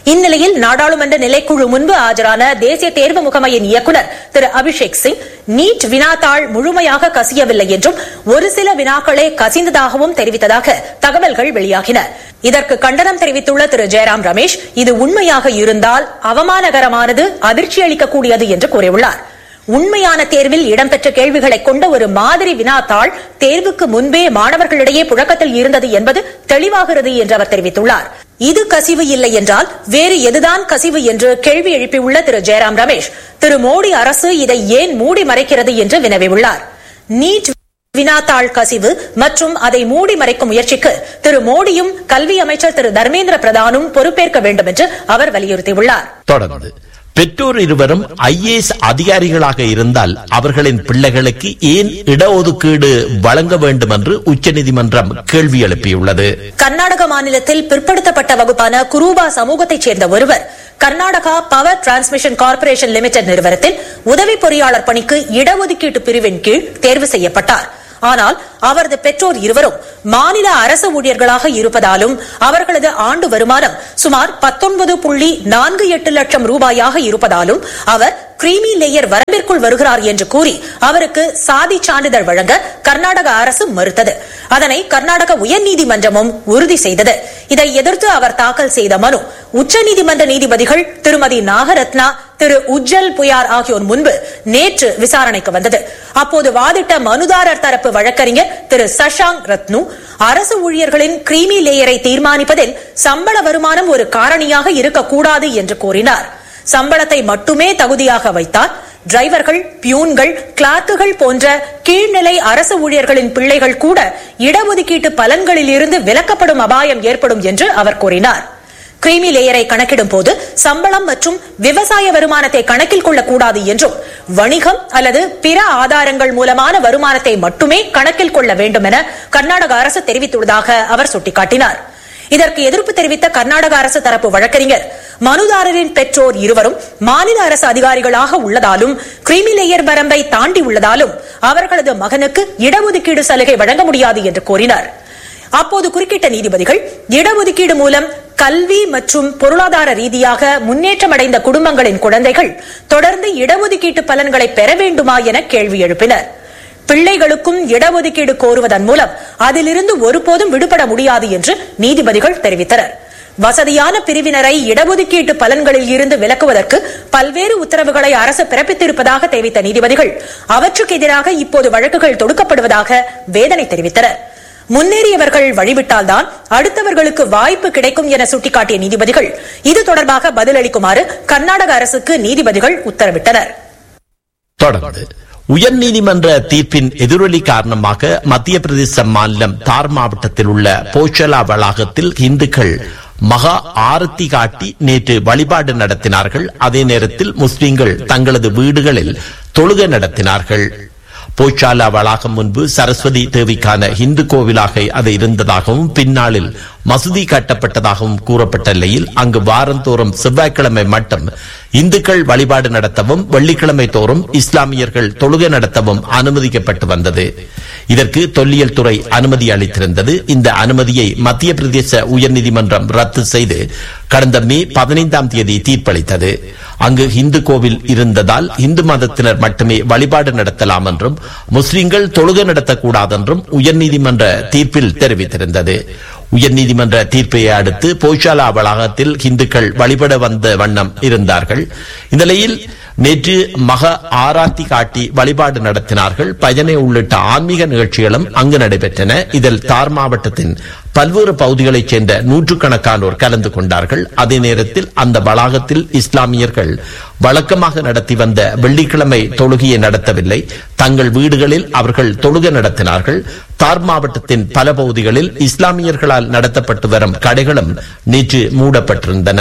இந்நிலையில் நாடாளுமன்ற நிலைக்குழு முன்பு ஆஜரான தேசிய தேர்வு முகமையின் இயக்குநர் திரு அபிஷேக் சிங் நீட் வினாத்தாள் முழுமையாக கசியவில்லை என்றும் ஒரு சில வினாக்களே கசிந்ததாகவும் தெரிவித்ததாக தகவல்கள் வெளியாகின இதற்கு கண்டனம் தெரிவித்துள்ள திரு ஜெயராம் ரமேஷ் இது உண்மையாக இருந்தால் அவமானகரமானது அதிர்ச்சி அளிக்கக்கூடியது என்று கூறியுள்ளார் உண்மையான தேர்வில் இடம்பெற்ற கேள்விகளை கொண்ட ஒரு மாதிரி வினாத்தாள் தேர்வுக்கு முன்பே மாணவர்களிடையே புழக்கத்தில் இருந்தது என்பது தெளிவாகிறது என்று அவர் தெரிவித்துள்ளார் இது கசிவு இல்லை என்றால் வேறு எதுதான் கசிவு என்று கேள்வி எழுப்பியுள்ள திரு ஜெயராம் ரமேஷ் திரு மோடி அரசு இதை ஏன் மூடி மறைக்கிறது என்று வினவியுள்ளார் நீட் வினாத்தாள் கசிவு மற்றும் அதை மூடி மறைக்கும் முயற்சிக்கு திரு மோடியும் கல்வி அமைச்சர் திரு தர்மேந்திர பிரதானும் பொறுப்பேற்க வேண்டும் என்று அவர் வலியுறுத்தியுள்ளார் தொடர்ந்து பெற்றோர் இருவரும் ஐஏஎஸ் அதிகாரிகளாக இருந்தால் அவர்களின் பிள்ளைகளுக்கு ஏன் இடஒதுக்கீடு வழங்க வேண்டும் என்று உச்சநீதிமன்றம் கேள்வி எழுப்பியுள்ளது கர்நாடக மாநிலத்தில் பிற்படுத்தப்பட்ட வகுப்பான குரூபா சமூகத்தைச் சேர்ந்த ஒருவர் Karnataka power transmission corporation limited நிறுவனத்தில் உதவி பொறியாளர் பணிக்கு இடஒதுக்கீட்டு பிரிவின் கீழ் தேர்வு செய்யப்பட்டார் ஆனால் அவரது பெற்றோர் இருவரும் மாநில அரசு ஊழியர்களாக இருப்பதாலும் அவர்களது ஆண்டு வருமானம் சுமார் பத்தொன்பது புள்ளி நான்கு எட்டு லட்சம் ரூபாயாக இருப்பதாலும் அவர் கிரீமி லேயர் வரம்பிற்குள் வருகிறார் என்று கூறி அவருக்கு சாதி சான்றிதழ் வழங்க கர்நாடக அரசு மறுத்தது அதனை கர்நாடக உயர்நீதிமன்றமும் உறுதி செய்தது இதை எதிர்த்து அவர் தாக்கல் செய்த மனு உச்சநீதிமன்ற நீதிபதிகள் திருமதி நாகரத்னா திரு உஜ்ஜல் புயார் ஆகியோர் முன்பு நேற்று விசாரணைக்கு வந்தது அப்போது வாதிட்ட மனுதாரர் தரப்பு வழக்கறிஞர் திரு சஷாங்க் ரத்னு அரசு ஊழியர்களின் கிரீமி லேயரை தீர்மானிப்பதில் சம்பள வருமானம் ஒரு காரணியாக இருக்கக்கூடாது என்று கூறினார் சம்பளத்தை மட்டுமே தகுதியாக வைத்தார் டிரைவர்கள் பியூன்கள் கிளார்க்குகள் போன்ற கீழ்நிலை அரசு ஊழியர்களின் பிள்ளைகள் கூட இடஒதுக்கீட்டு பலன்களில் இருந்து விலக்கப்படும் அபாயம் ஏற்படும் என்று அவர் கூறினார் கிரீமி லேயரை கணக்கிடும் போது சம்பளம் மற்றும் விவசாய வருமானத்தை கணக்கில் கொள்ளக்கூடாது என்றும் வணிகம் அல்லது பிற ஆதாரங்கள் மூலமான வருமானத்தை மட்டுமே கணக்கில் கொள்ள வேண்டும் என கர்நாடக அரசு தெரிவித்துள்ளதாக அவர் சுட்டிக்காட்டினார் இதற்கு எதிர்ப்பு தெரிவித்த கர்நாடக அரசு தரப்பு வழக்கறிஞர் மனுதாரரின் பெற்றோர் இருவரும் மாநில அரசு அதிகாரிகளாக உள்ளதாலும் கிரீமி லேயர் வரம்பை தாண்டி உள்ளதாலும் அவர்களது மகனுக்கு இடஒதுக்கீடு சலுகை வழங்க முடியாது என்று கூறினார் அப்போது குறுக்கிட்ட நீதிபதிகள் இடஒதுக்கீடு மூலம் கல்வி மற்றும் பொருளாதார ரீதியாக முன்னேற்றமடைந்த குடும்பங்களின் குழந்தைகள் தொடர்ந்து இடஒதுக்கீட்டு பலன்களை பெற வேண்டுமா என கேள்வி எழுப்பினர் பிள்ளைகளுக்கும் இடஒதுக்கீடு கோருவதன் மூலம் அதிலிருந்து ஒருபோதும் விடுபட முடியாது என்று நீதிபதிகள் தெரிவித்தனர் வசதியான பிரிவினரை இடஒதுக்கீட்டு பலன்களில் இருந்து விலக்குவதற்கு பல்வேறு உத்தரவுகளை அரசு பிறப்பித்திருப்பதாக தெரிவித்த நீதிபதிகள் அவற்றுக்கு எதிராக இப்போது வழக்குகள் தொடுக்கப்படுவதாக வேதனை தெரிவித்தனர் முன்னேறியவர்கள் வழிவிட்டால்தான் அடுத்தவர்களுக்கு வாய்ப்பு கிடைக்கும் என சுட்டிக்காட்டிய நீதிபதிகள் இது தொடர்பாக பதிலளிக்குமாறு கர்நாடக அரசுக்கு நீதிபதிகள் உத்தரவிட்டனர் தொடர்ந்து உயர்நீதிமன்ற தீர்ப்பின் எதிரொலி காரணமாக மத்திய பிரதேச மாநிலம் தார் மாவட்டத்தில் உள்ள போச்சலா வளாகத்தில் இந்துக்கள் மகா ஆரத்தி காட்டி நேற்று வழிபாடு நடத்தினார்கள் அதே நேரத்தில் முஸ்லிம்கள் தங்களது வீடுகளில் தொழுகை நடத்தினார்கள் போச்சாலா வளாகம் முன்பு சரஸ்வதி தேவிக்கான இந்து கோவிலாக அது இருந்ததாகவும் பின்னாளில் மசூதி கட்டப்பட்டதாகவும் கூறப்பட்ட நிலையில் அங்கு வாரந்தோறும் செவ்வாய்க்கிழமை மட்டும் இந்துக்கள் வழிபாடு நடத்தவும் வெள்ளிக்கிழமை தோறும் இஸ்லாமியர்கள் தொழுகை நடத்தவும் அனுமதிக்கப்பட்டு வந்தது இதற்கு தொல்லியல் துறை அனுமதி அளித்திருந்தது இந்த அனுமதியை மத்திய பிரதேச உயர்நீதிமன்றம் ரத்து செய்து கடந்த மே பதினைந்தாம் தேதி தீர்ப்பளித்தது அங்கு இந்து கோவில் இருந்ததால் இந்து மதத்தினர் மட்டுமே வழிபாடு நடத்தலாம் என்றும் முஸ்லிம்கள் தொழுகை நடத்தக்கூடாது என்றும் உயர்நீதிமன்ற தீர்ப்பில் தெரிவித்திருந்தது உயர்நீதிமன்ற தீர்ப்பை அடுத்து போய்ஷாலா வளாகத்தில் இந்துக்கள் வழிபட வந்த வண்ணம் இருந்தார்கள் இந்த நிலையில் நேற்று மக ஆராத்தி காட்டி வழிபாடு நடத்தினார்கள் பஜனை உள்ளிட்ட ஆன்மீக நிகழ்ச்சிகளும் அங்கு நடைபெற்றன இதில் தார் மாவட்டத்தின் பல்வேறு பகுதிகளைச் சேர்ந்த நூற்றுக்கணக்கானோர் கலந்து கொண்டார்கள் அதே நேரத்தில் அந்த வளாகத்தில் இஸ்லாமியர்கள் வழக்கமாக நடத்தி வந்த வெள்ளிக்கிழமை தொழுகையை நடத்தவில்லை தங்கள் வீடுகளில் அவர்கள் தொழுகை நடத்தினார்கள் தார் மாவட்டத்தின் பல பகுதிகளில் இஸ்லாமியர்களால் நடத்தப்பட்டு வரும் கடைகளும் நேற்று மூடப்பட்டிருந்தன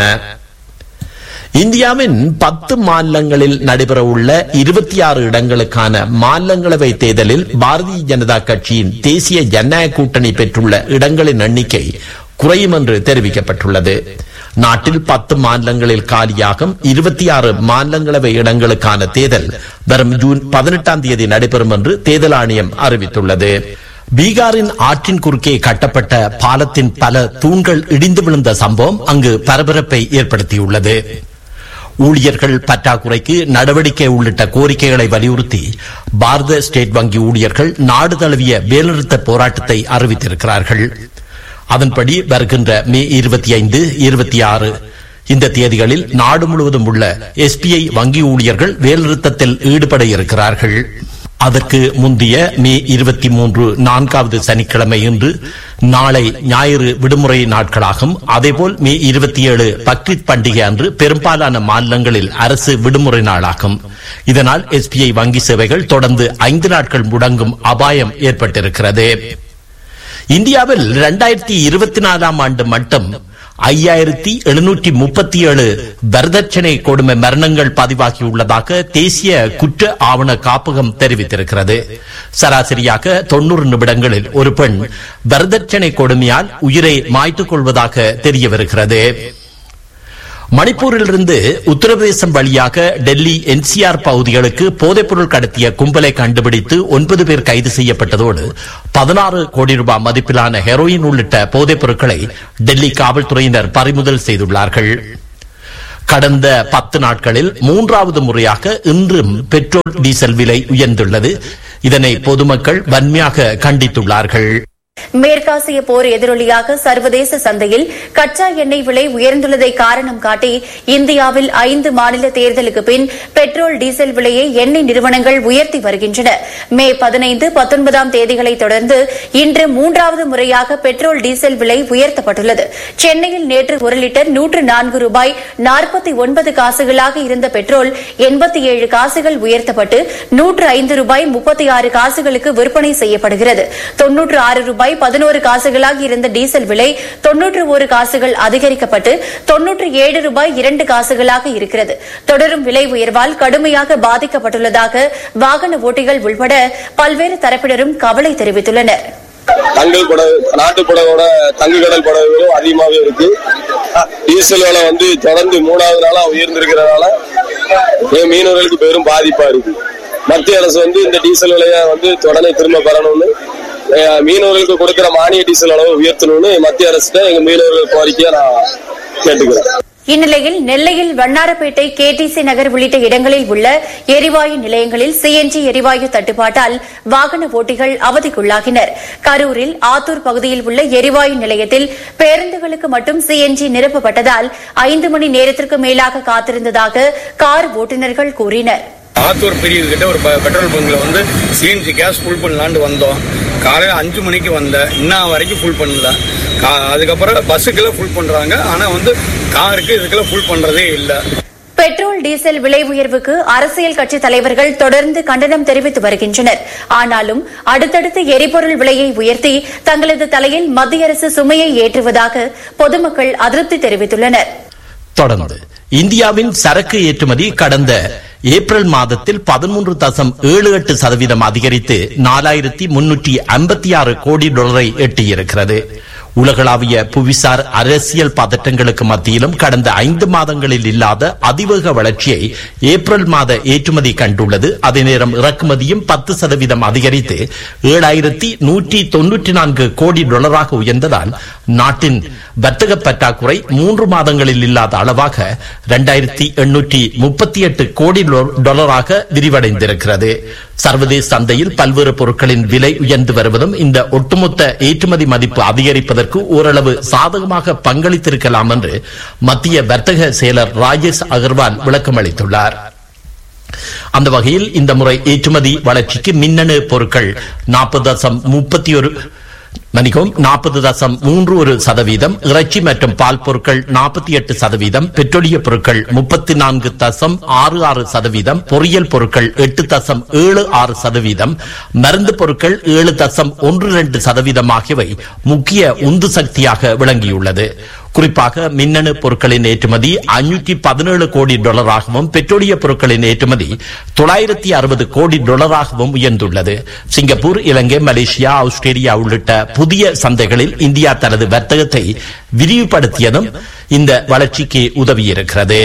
இந்தியாவின் பத்து மாநிலங்களில் நடைபெறவுள்ள இருபத்தி ஆறு இடங்களுக்கான மாநிலங்களவை தேர்தலில் பாரதிய ஜனதா கட்சியின் தேசிய ஜனநாயக கூட்டணி பெற்றுள்ள இடங்களின் எண்ணிக்கை குறையும் என்று தெரிவிக்கப்பட்டுள்ளது நாட்டில் பத்து மாநிலங்களில் காலியாகும் இருபத்தி ஆறு மாநிலங்களவை இடங்களுக்கான தேர்தல் வரும் ஜூன் பதினெட்டாம் தேதி நடைபெறும் என்று தேர்தல் ஆணையம் அறிவித்துள்ளது பீகாரின் ஆற்றின் குறுக்கே கட்டப்பட்ட பாலத்தின் பல தூண்கள் இடிந்து விழுந்த சம்பவம் அங்கு பரபரப்பை ஏற்படுத்தியுள்ளது ஊழியர்கள் பற்றாக்குறைக்கு நடவடிக்கை உள்ளிட்ட கோரிக்கைகளை வலியுறுத்தி பாரத ஸ்டேட் வங்கி ஊழியர்கள் நாடு தழுவிய வேலைநிறுத்த போராட்டத்தை அறிவித்திருக்கிறார்கள் அதன்படி வருகின்ற மே இருபத்தி ஐந்து இருபத்தி ஆறு இந்த தேதிகளில் நாடு முழுவதும் உள்ள எஸ்பிஐ வங்கி ஊழியர்கள் வேலைநிறுத்தத்தில் ஈடுபட இருக்கிறார்கள் அதற்கு முந்தைய மே இருபத்தி மூன்று நான்காவது சனிக்கிழமை இன்று நாளை ஞாயிறு விடுமுறை நாட்களாகும் அதேபோல் மே இருபத்தி ஏழு பக்ரீத் பண்டிகை அன்று பெரும்பாலான மாநிலங்களில் அரசு விடுமுறை நாளாகும் இதனால் எஸ்பிஐ வங்கி சேவைகள் தொடர்ந்து ஐந்து நாட்கள் முடங்கும் அபாயம் ஏற்பட்டிருக்கிறது இந்தியாவில் இரண்டாயிரத்தி இருபத்தி நாலாம் ஆண்டு மட்டும் ஐயாயிரத்தி எழுநூற்றி முப்பத்தி ஏழு வரதட்சணை கொடுமை மரணங்கள் பதிவாகியுள்ளதாக தேசிய குற்ற ஆவண காப்பகம் தெரிவித்திருக்கிறது சராசரியாக தொன்னூறு நிமிடங்களில் ஒரு பெண் வரதட்சணை கொடுமையால் உயிரை மாய்த்துக் கொள்வதாக தெரிய வருகிறது மணிப்பூரிலிருந்து உத்தரப்பிரதேசம் வழியாக டெல்லி என்சிஆர் பகுதிகளுக்கு போதைப்பொருள் கடத்திய கும்பலை கண்டுபிடித்து ஒன்பது பேர் கைது செய்யப்பட்டதோடு பதினாறு கோடி ரூபாய் மதிப்பிலான ஹெரோயின் உள்ளிட்ட போதைப் பொருட்களை டெல்லி காவல்துறையினர் பறிமுதல் செய்துள்ளார்கள் கடந்த பத்து நாட்களில் மூன்றாவது முறையாக இன்றும் பெட்ரோல் டீசல் விலை உயர்ந்துள்ளது இதனை பொதுமக்கள் வன்மையாக கண்டித்துள்ளார்கள் மேற்காசிய போர் எதிரொலியாக சர்வதேச சந்தையில் கச்சா எண்ணெய் விலை உயர்ந்துள்ளதை காரணம் காட்டி இந்தியாவில் ஐந்து மாநில தேர்தலுக்கு பின் பெட்ரோல் டீசல் விலையை எண்ணெய் நிறுவனங்கள் உயர்த்தி வருகின்றன மே பதினைந்து பத்தொன்பதாம் தேதிகளை தொடர்ந்து இன்று மூன்றாவது முறையாக பெட்ரோல் டீசல் விலை உயர்த்தப்பட்டுள்ளது சென்னையில் நேற்று ஒரு லிட்டர் நூற்று நான்கு ரூபாய் நாற்பத்தி ஒன்பது காசுகளாக இருந்த பெட்ரோல் எண்பத்தி ஏழு காசுகள் உயர்த்தப்பட்டு நூற்று ஐந்து ரூபாய் முப்பத்தி ஆறு காசுகளுக்கு விற்பனை செய்யப்படுகிறது தொன்னூற்று ஆறு ரூபாய் பதினோரு காசுகளாக இருந்த டீசல் விலை தொன்னூற்று ஒரு காசுகள் அதிகரிக்கப்பட்டு தொன்னூற்று ஏழு ரூபாய் இரண்டு காசுகளாக இருக்கிறது தொடரும் விலை உயர்வால் கடுமையாக பாதிக்கப்பட்டுள்ளதாக வாகன ஓட்டிகள் உள்பட பல்வேறு தரப்பினரும் கவலை தெரிவித்துள்ளனா் தங்கல் படகு நாட்டு படகோட தங்கு கடல் படகுகளும் அதிகமாகவே இருக்கு டீசல் விலை வந்து தொடர்ந்து மூணாவது நாளா உயர்ந்திருக்கிறதுனால என் மீனவர்களுக்கு பெரும் பாதிப்பா இருக்கு மத்திய அரசு வந்து இந்த டீசல் விலையை வந்து தொடர்ந்து திரும்ப பெறணும்னு அஹ், மீனவர்களுக்கு கொடுக்கிற மானிய டீசல் அளவு உயர்த்தணும்னு மத்திய அரசு எங்க மீனவர்கள் கோரிக்கையை நான் கேட்டுக்கிறேன் இந்நிலையில் நெல்லையில் வண்ணாரப்பேட்டை கேடிசி நகர் உள்ளிட்ட இடங்களில் உள்ள எரிவாயு நிலையங்களில் சிஎன்ஜி எரிவாயு தட்டுப்பாட்டால் வாகன ஓட்டிகள் அவதிக்குள்ளாகினர் கரூரில் ஆத்தூர் பகுதியில் உள்ள எரிவாயு நிலையத்தில் பேருந்துகளுக்கு மட்டும் சிஎன்ஜி நிரப்பப்பட்டதால் ஐந்து மணி நேரத்திற்கு மேலாக காத்திருந்ததாக கார் ஓட்டுநர்கள் கூறினர் ஆத்தூர் பிரிவு கிட்ட ஒரு பெ- பெட்ரோல் பங்க்ல வந்து சிஎன்ஜி கேஸ் ஃபுல் பண்ணலான்னு வந்தோம் காலையில் அஞ்சு மணிக்கு வந்தேன் இன்னும் வரைக்கும் ஃபுல் பண்ணல கா- அதுக்கப்புறம் பஸ்ஸுக்கெல்லாம் ஃபுல் பண்றாங்க ஆனா வந்து காருக்கு இதுக்கெல்லாம் ஃபுல் பண்றதே இல்லை பெட்ரோல் டீசல் விலை உயர்வுக்கு அரசியல் கட்சி தலைவர்கள் தொடர்ந்து கண்டனம் தெரிவித்து வருகின்றனர் ஆனாலும் அடுத்தடுத்து எரிபொருள் விலையை உயர்த்தி தங்களது தலையில் மத்திய அரசு சுமையை ஏற்றுவதாக பொதுமக்கள் அதிருப்தி தெரிவித்துள்ளனர் தொடர்ந்து இந்தியாவின் சரக்கு ஏற்றுமதி கடந்த ஏப்ரல் மாதத்தில் பதிமூன்று தசம் ஏழு எட்டு சதவீதம் அதிகரித்து நாலாயிரத்தி முன்னூற்றி ஐம்பத்தி ஆறு கோடி டாலரை எட்டியிருக்கிறது உலகளாவிய புவிசார் அரசியல் பதட்டங்களுக்கு மத்தியிலும் கடந்த ஐந்து மாதங்களில் இல்லாத அதிவேக வளர்ச்சியை ஏப்ரல் மாத ஏற்றுமதி கண்டுள்ளது அதே நேரம் இறக்குமதியும் பத்து சதவீதம் அதிகரித்து ஏழாயிரத்தி நூற்றி தொன்னூற்றி நான்கு கோடி டாலராக உயர்ந்ததால் நாட்டின் வர்த்தக பற்றாக்குறை மூன்று மாதங்களில் இல்லாத அளவாக இரண்டாயிரத்தி எண்ணூற்றி முப்பத்தி எட்டு கோடி டொ- டாலராக விரிவடைந்திருக்கிறது சர்வதேச சந்தையில் பல்வேறு பொருட்களின் விலை உயர்ந்து வருவதும் இந்த ஒட்டுமொத்த ஏற்றுமதி மதிப்பு அதிகரிப்பதற்கு ஓரளவு சாதகமாக பங்களித்திருக்கலாம் என்று மத்திய வர்த்தக செயலர் ராஜேஷ் அகர்வால் விளக்கம் அளித்துள்ளார் அந்த வகையில் இந்த முறை ஏற்றுமதி வளர்ச்சிக்கு மின்னணு பொருட்கள் நாற்பது தசம் முப்பத்தி ஒரு மன்னிக்கவும் நாற்பது தசம் மூன்று ஒரு சதவீதம் இறைச்சி மற்றும் பால் பொருட்கள் நாற்பத்தி எட்டு சதவீதம் பெட்ரோலிய பொருட்கள் முப்பத்தி நான்கு தசம் ஆறு ஆறு சதவீதம் பொறியியல் பொருட்கள் எட்டு தசம் ஏழு ஆறு சதவீதம் மருந்து பொருட்கள் ஏழு தசம் ஒன்று இரண்டு சதவீதம் ஆகியவை முக்கிய உந்து சக்தியாக விளங்கியுள்ளது குறிப்பாக மின்னணு பொருட்களின் ஏற்றுமதி ஐநூற்றி பதினேழு கோடி டாலராகவும் பெட்ரோலிய பொருட்களின் ஏற்றுமதி தொள்ளாயிரத்தி அறுபது கோடி டாலராகவும் உயர்ந்துள்ளது சிங்கப்பூர் இலங்கை மலேசியா ஆஸ்திரேலியா உள்ளிட்ட புதிய சந்தைகளில் இந்தியா தனது வர்த்தகத்தை விரிவுபடுத்தியதும் இந்த வளர்ச்சிக்கு உதவியிருக்கிறது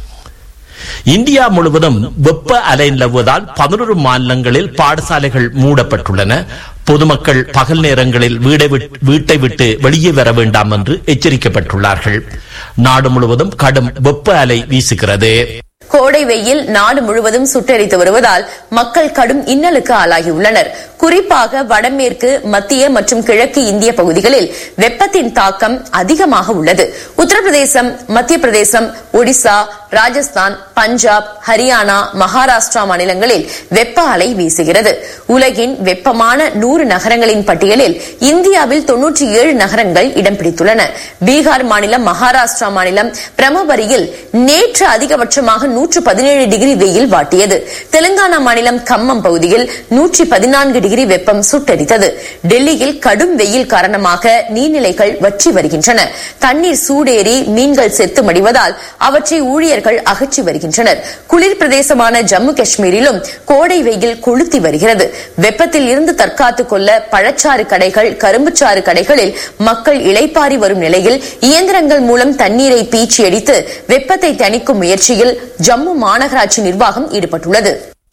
இந்தியா முழுவதும் வெப்ப அலை நிலவுவதால் பதினொரு மாநிலங்களில் பாடசாலைகள் மூடப்பட்டுள்ளன பொதுமக்கள் பகல் நேரங்களில் வீடை விட்- வீட்டை விட்டு வெளியே வர வேண்டாம் என்று எச்சரிக்கப்பட்டுள்ளார்கள் நாடு முழுவதும் கடும் வெப்ப அலை வீசுகிறது கோடை வெயில் நாடு முழுவதும் சுட்டெரித்து வருவதால் மக்கள் கடும் இன்னலுக்கு ஆளாகியுள்ளனர் குறிப்பாக வடமேற்கு மத்திய மற்றும் கிழக்கு இந்திய பகுதிகளில் வெப்பத்தின் தாக்கம் அதிகமாக உள்ளது உத்தரப்பிரதேசம் மத்திய பிரதேசம் ஒடிசா ராஜஸ்தான் பஞ்சாப் ஹரியானா மகாராஷ்டிரா மாநிலங்களில் வெப்ப அலை வீசுகிறது உலகின் வெப்பமான நூறு நகரங்களின் பட்டியலில் இந்தியாவில் தொன்னூற்றி ஏழு நகரங்கள் இடம் பிடித்துள்ளன பீகார் மாநிலம் மகாராஷ்டிரா மாநிலம் பிரமபரியில் நேற்று அதிகபட்சமாக நூற்று பதினேழு டிகிரி வெயில் வாட்டியது தெலுங்கானா மாநிலம் கம்மம் பகுதியில் நூற்றி பதினான்கு டிகிரி வெப்பம் சுட்டெரித்தது டெல்லியில் கடும் வெயில் காரணமாக நீர்நிலைகள் வற்றி வருகின்றன தண்ணீர் சூடேறி மீன்கள் செத்து மடிவதால் அவற்றை ஊழியர்கள் அகற்றி வருகின்றனர் குளிர் பிரதேசமான ஜம்மு காஷ்மீரிலும் கோடை வெயில் கொளுத்தி வருகிறது வெப்பத்தில் இருந்து தற்காத்துக் கொள்ள பழச்சாறு கடைகள் கரும்புச்சாறு கடைகளில் மக்கள் இளைப்பாரி வரும் நிலையில் இயந்திரங்கள் மூலம் தண்ணீரை பீச்சி அடித்து வெப்பத்தை தணிக்கும் முயற்சியில் ஜம்மு மாநகராட்சி நிர்வாகம் ஈடுபட்டுள்ளது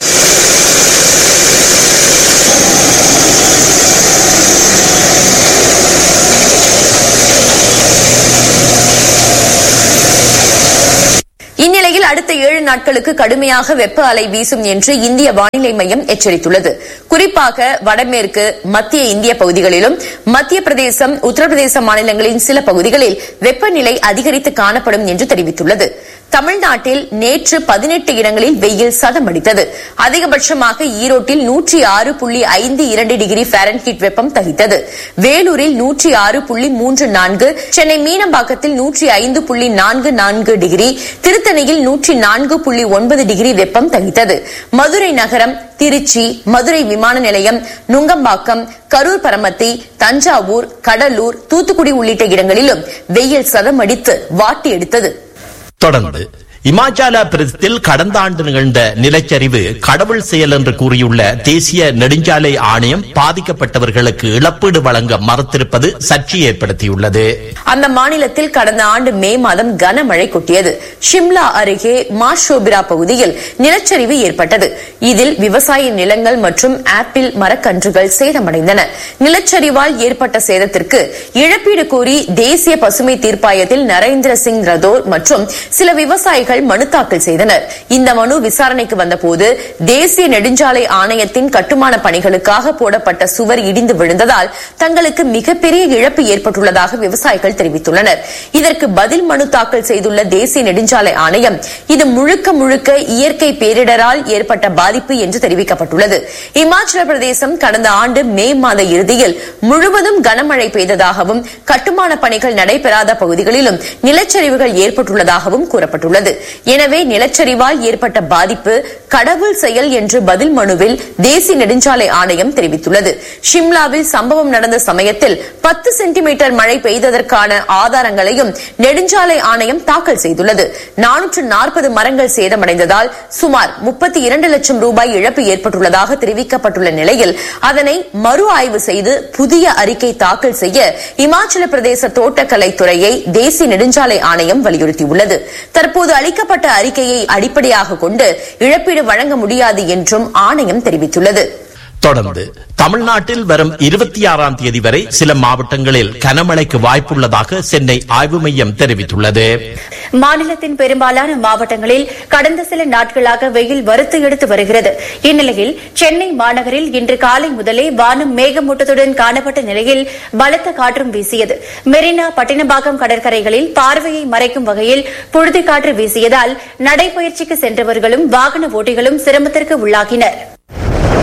இந்நிலையில் அடுத்த ஏழு நாட்களுக்கு கடுமையாக வெப்ப அலை வீசும் என்று இந்திய வானிலை மையம் எச்சரித்துள்ளது குறிப்பாக வடமேற்கு மத்திய இந்திய பகுதிகளிலும் மத்திய பிரதேசம் உத்தரப்பிரதேச மாநிலங்களின் சில பகுதிகளில் வெப்பநிலை அதிகரித்து காணப்படும் என்று தெரிவித்துள்ளது தமிழ்நாட்டில் நேற்று பதினெட்டு இடங்களில் வெயில் சதமடித்தது அதிகபட்சமாக ஈரோட்டில் நூற்றி ஆறு புள்ளி ஐந்து இரண்டு டிகிரி ஃபாரன்ஹீட் வெப்பம் தகித்தது வேலூரில் நூற்றி ஆறு புள்ளி மூன்று நான்கு சென்னை மீனம்பாக்கத்தில் நூற்றி ஐந்து புள்ளி நான்கு நான்கு டிகிரி திருத்தணியில் நூற்றி நான்கு புள்ளி ஒன்பது டிகிரி வெப்பம் தகித்தது மதுரை நகரம் திருச்சி மதுரை விமான நிலையம் நுங்கம்பாக்கம் கரூர் பரமத்தி தஞ்சாவூர் கடலூர் தூத்துக்குடி உள்ளிட்ட இடங்களிலும் வெயில் சதமடித்து வாட்டி எடுத்தது தொடர்ந்து இமாச்சல பிரதேசத்தில் கடந்த ஆண்டு நிகழ்ந்த நிலச்சரிவு கடவுள் செயல் என்று கூறியுள்ள தேசிய நெடுஞ்சாலை ஆணையம் பாதிக்கப்பட்டவர்களுக்கு இழப்பீடு வழங்க மறுத்திருப்பது சர்ச்சை ஏற்படுத்தியுள்ளது அந்த மாநிலத்தில் கடந்த ஆண்டு மே மாதம் கனமழை கொட்டியது ஷிம்லா அருகே மாஷோபிரா பகுதியில் நிலச்சரிவு ஏற்பட்டது இதில் விவசாய நிலங்கள் மற்றும் ஆப்பிள் மரக்கன்றுகள் சேதமடைந்தன நிலச்சரிவால் ஏற்பட்ட சேதத்திற்கு இழப்பீடு கோரி தேசிய பசுமை தீர்ப்பாயத்தில் நரேந்திர சிங் ரதோர் மற்றும் சில விவசாயிகள் மனு தாக்கல் செய்தனர் இந்த மனு விசாரணைக்கு வந்தபோது தேசிய நெடுஞ்சாலை ஆணையத்தின் கட்டுமான பணிகளுக்காக போடப்பட்ட சுவர் இடிந்து விழுந்ததால் தங்களுக்கு மிகப்பெரிய இழப்பு ஏற்பட்டுள்ளதாக விவசாயிகள் தெரிவித்துள்ளனர் இதற்கு பதில் மனு தாக்கல் செய்துள்ள தேசிய நெடுஞ்சாலை ஆணையம் இது முழுக்க முழுக்க இயற்கை பேரிடரால் ஏற்பட்ட பாதிப்பு என்று தெரிவிக்கப்பட்டுள்ளது இமாச்சல பிரதேசம் கடந்த ஆண்டு மே மாத இறுதியில் முழுவதும் கனமழை பெய்ததாகவும் கட்டுமான பணிகள் நடைபெறாத பகுதிகளிலும் நிலச்சரிவுகள் ஏற்பட்டுள்ளதாகவும் கூறப்பட்டுள்ளது எனவே நிலச்சரிவால் ஏற்பட்ட பாதிப்பு கடவுள் செயல் என்று பதில் மனுவில் தேசிய நெடுஞ்சாலை ஆணையம் தெரிவித்துள்ளது ஷிம்லாவில் சம்பவம் நடந்த சமயத்தில் பத்து சென்டிமீட்டர் மழை பெய்ததற்கான ஆதாரங்களையும் நெடுஞ்சாலை ஆணையம் தாக்கல் செய்துள்ளது நானூற்று நாற்பது மரங்கள் சேதமடைந்ததால் சுமார் முப்பத்தி இரண்டு லட்சம் ரூபாய் இழப்பு ஏற்பட்டுள்ளதாக தெரிவிக்கப்பட்டுள்ள நிலையில் அதனை மறு ஆய்வு செய்து புதிய அறிக்கை தாக்கல் செய்ய இமாச்சல பிரதேச தோட்டக்கலைத்துறையை தேசிய நெடுஞ்சாலை ஆணையம் வலியுறுத்தியுள்ளது தற்போது அளிக்கப்பட்ட அறிக்கையை அடிப்படையாக கொண்டு இழப்பீடு வழங்க முடியாது என்றும் ஆணையம் தெரிவித்துள்ளது தொடர்ந்து தமிழ்நாட்டில் வரும் இருபத்தி ஆறாம் தேதி வரை சில மாவட்டங்களில் கனமழைக்கு வாய்ப்புள்ளதாக சென்னை ஆய்வு மையம் தெரிவித்துள்ளது மாநிலத்தின் பெரும்பாலான மாவட்டங்களில் கடந்த சில நாட்களாக வெயில் வறுத்து எடுத்து வருகிறது இந்நிலையில் சென்னை மாநகரில் இன்று காலை முதலே வானம் மேகமூட்டத்துடன் காணப்பட்ட நிலையில் பலத்த காற்றும் வீசியது மெரினா பட்டினப்பாக்கம் கடற்கரைகளில் பார்வையை மறைக்கும் வகையில் புழுதி காற்று வீசியதால் நடைபயிற்சிக்கு சென்றவர்களும் வாகன ஓட்டிகளும் சிரமத்திற்கு உள்ளாகினர்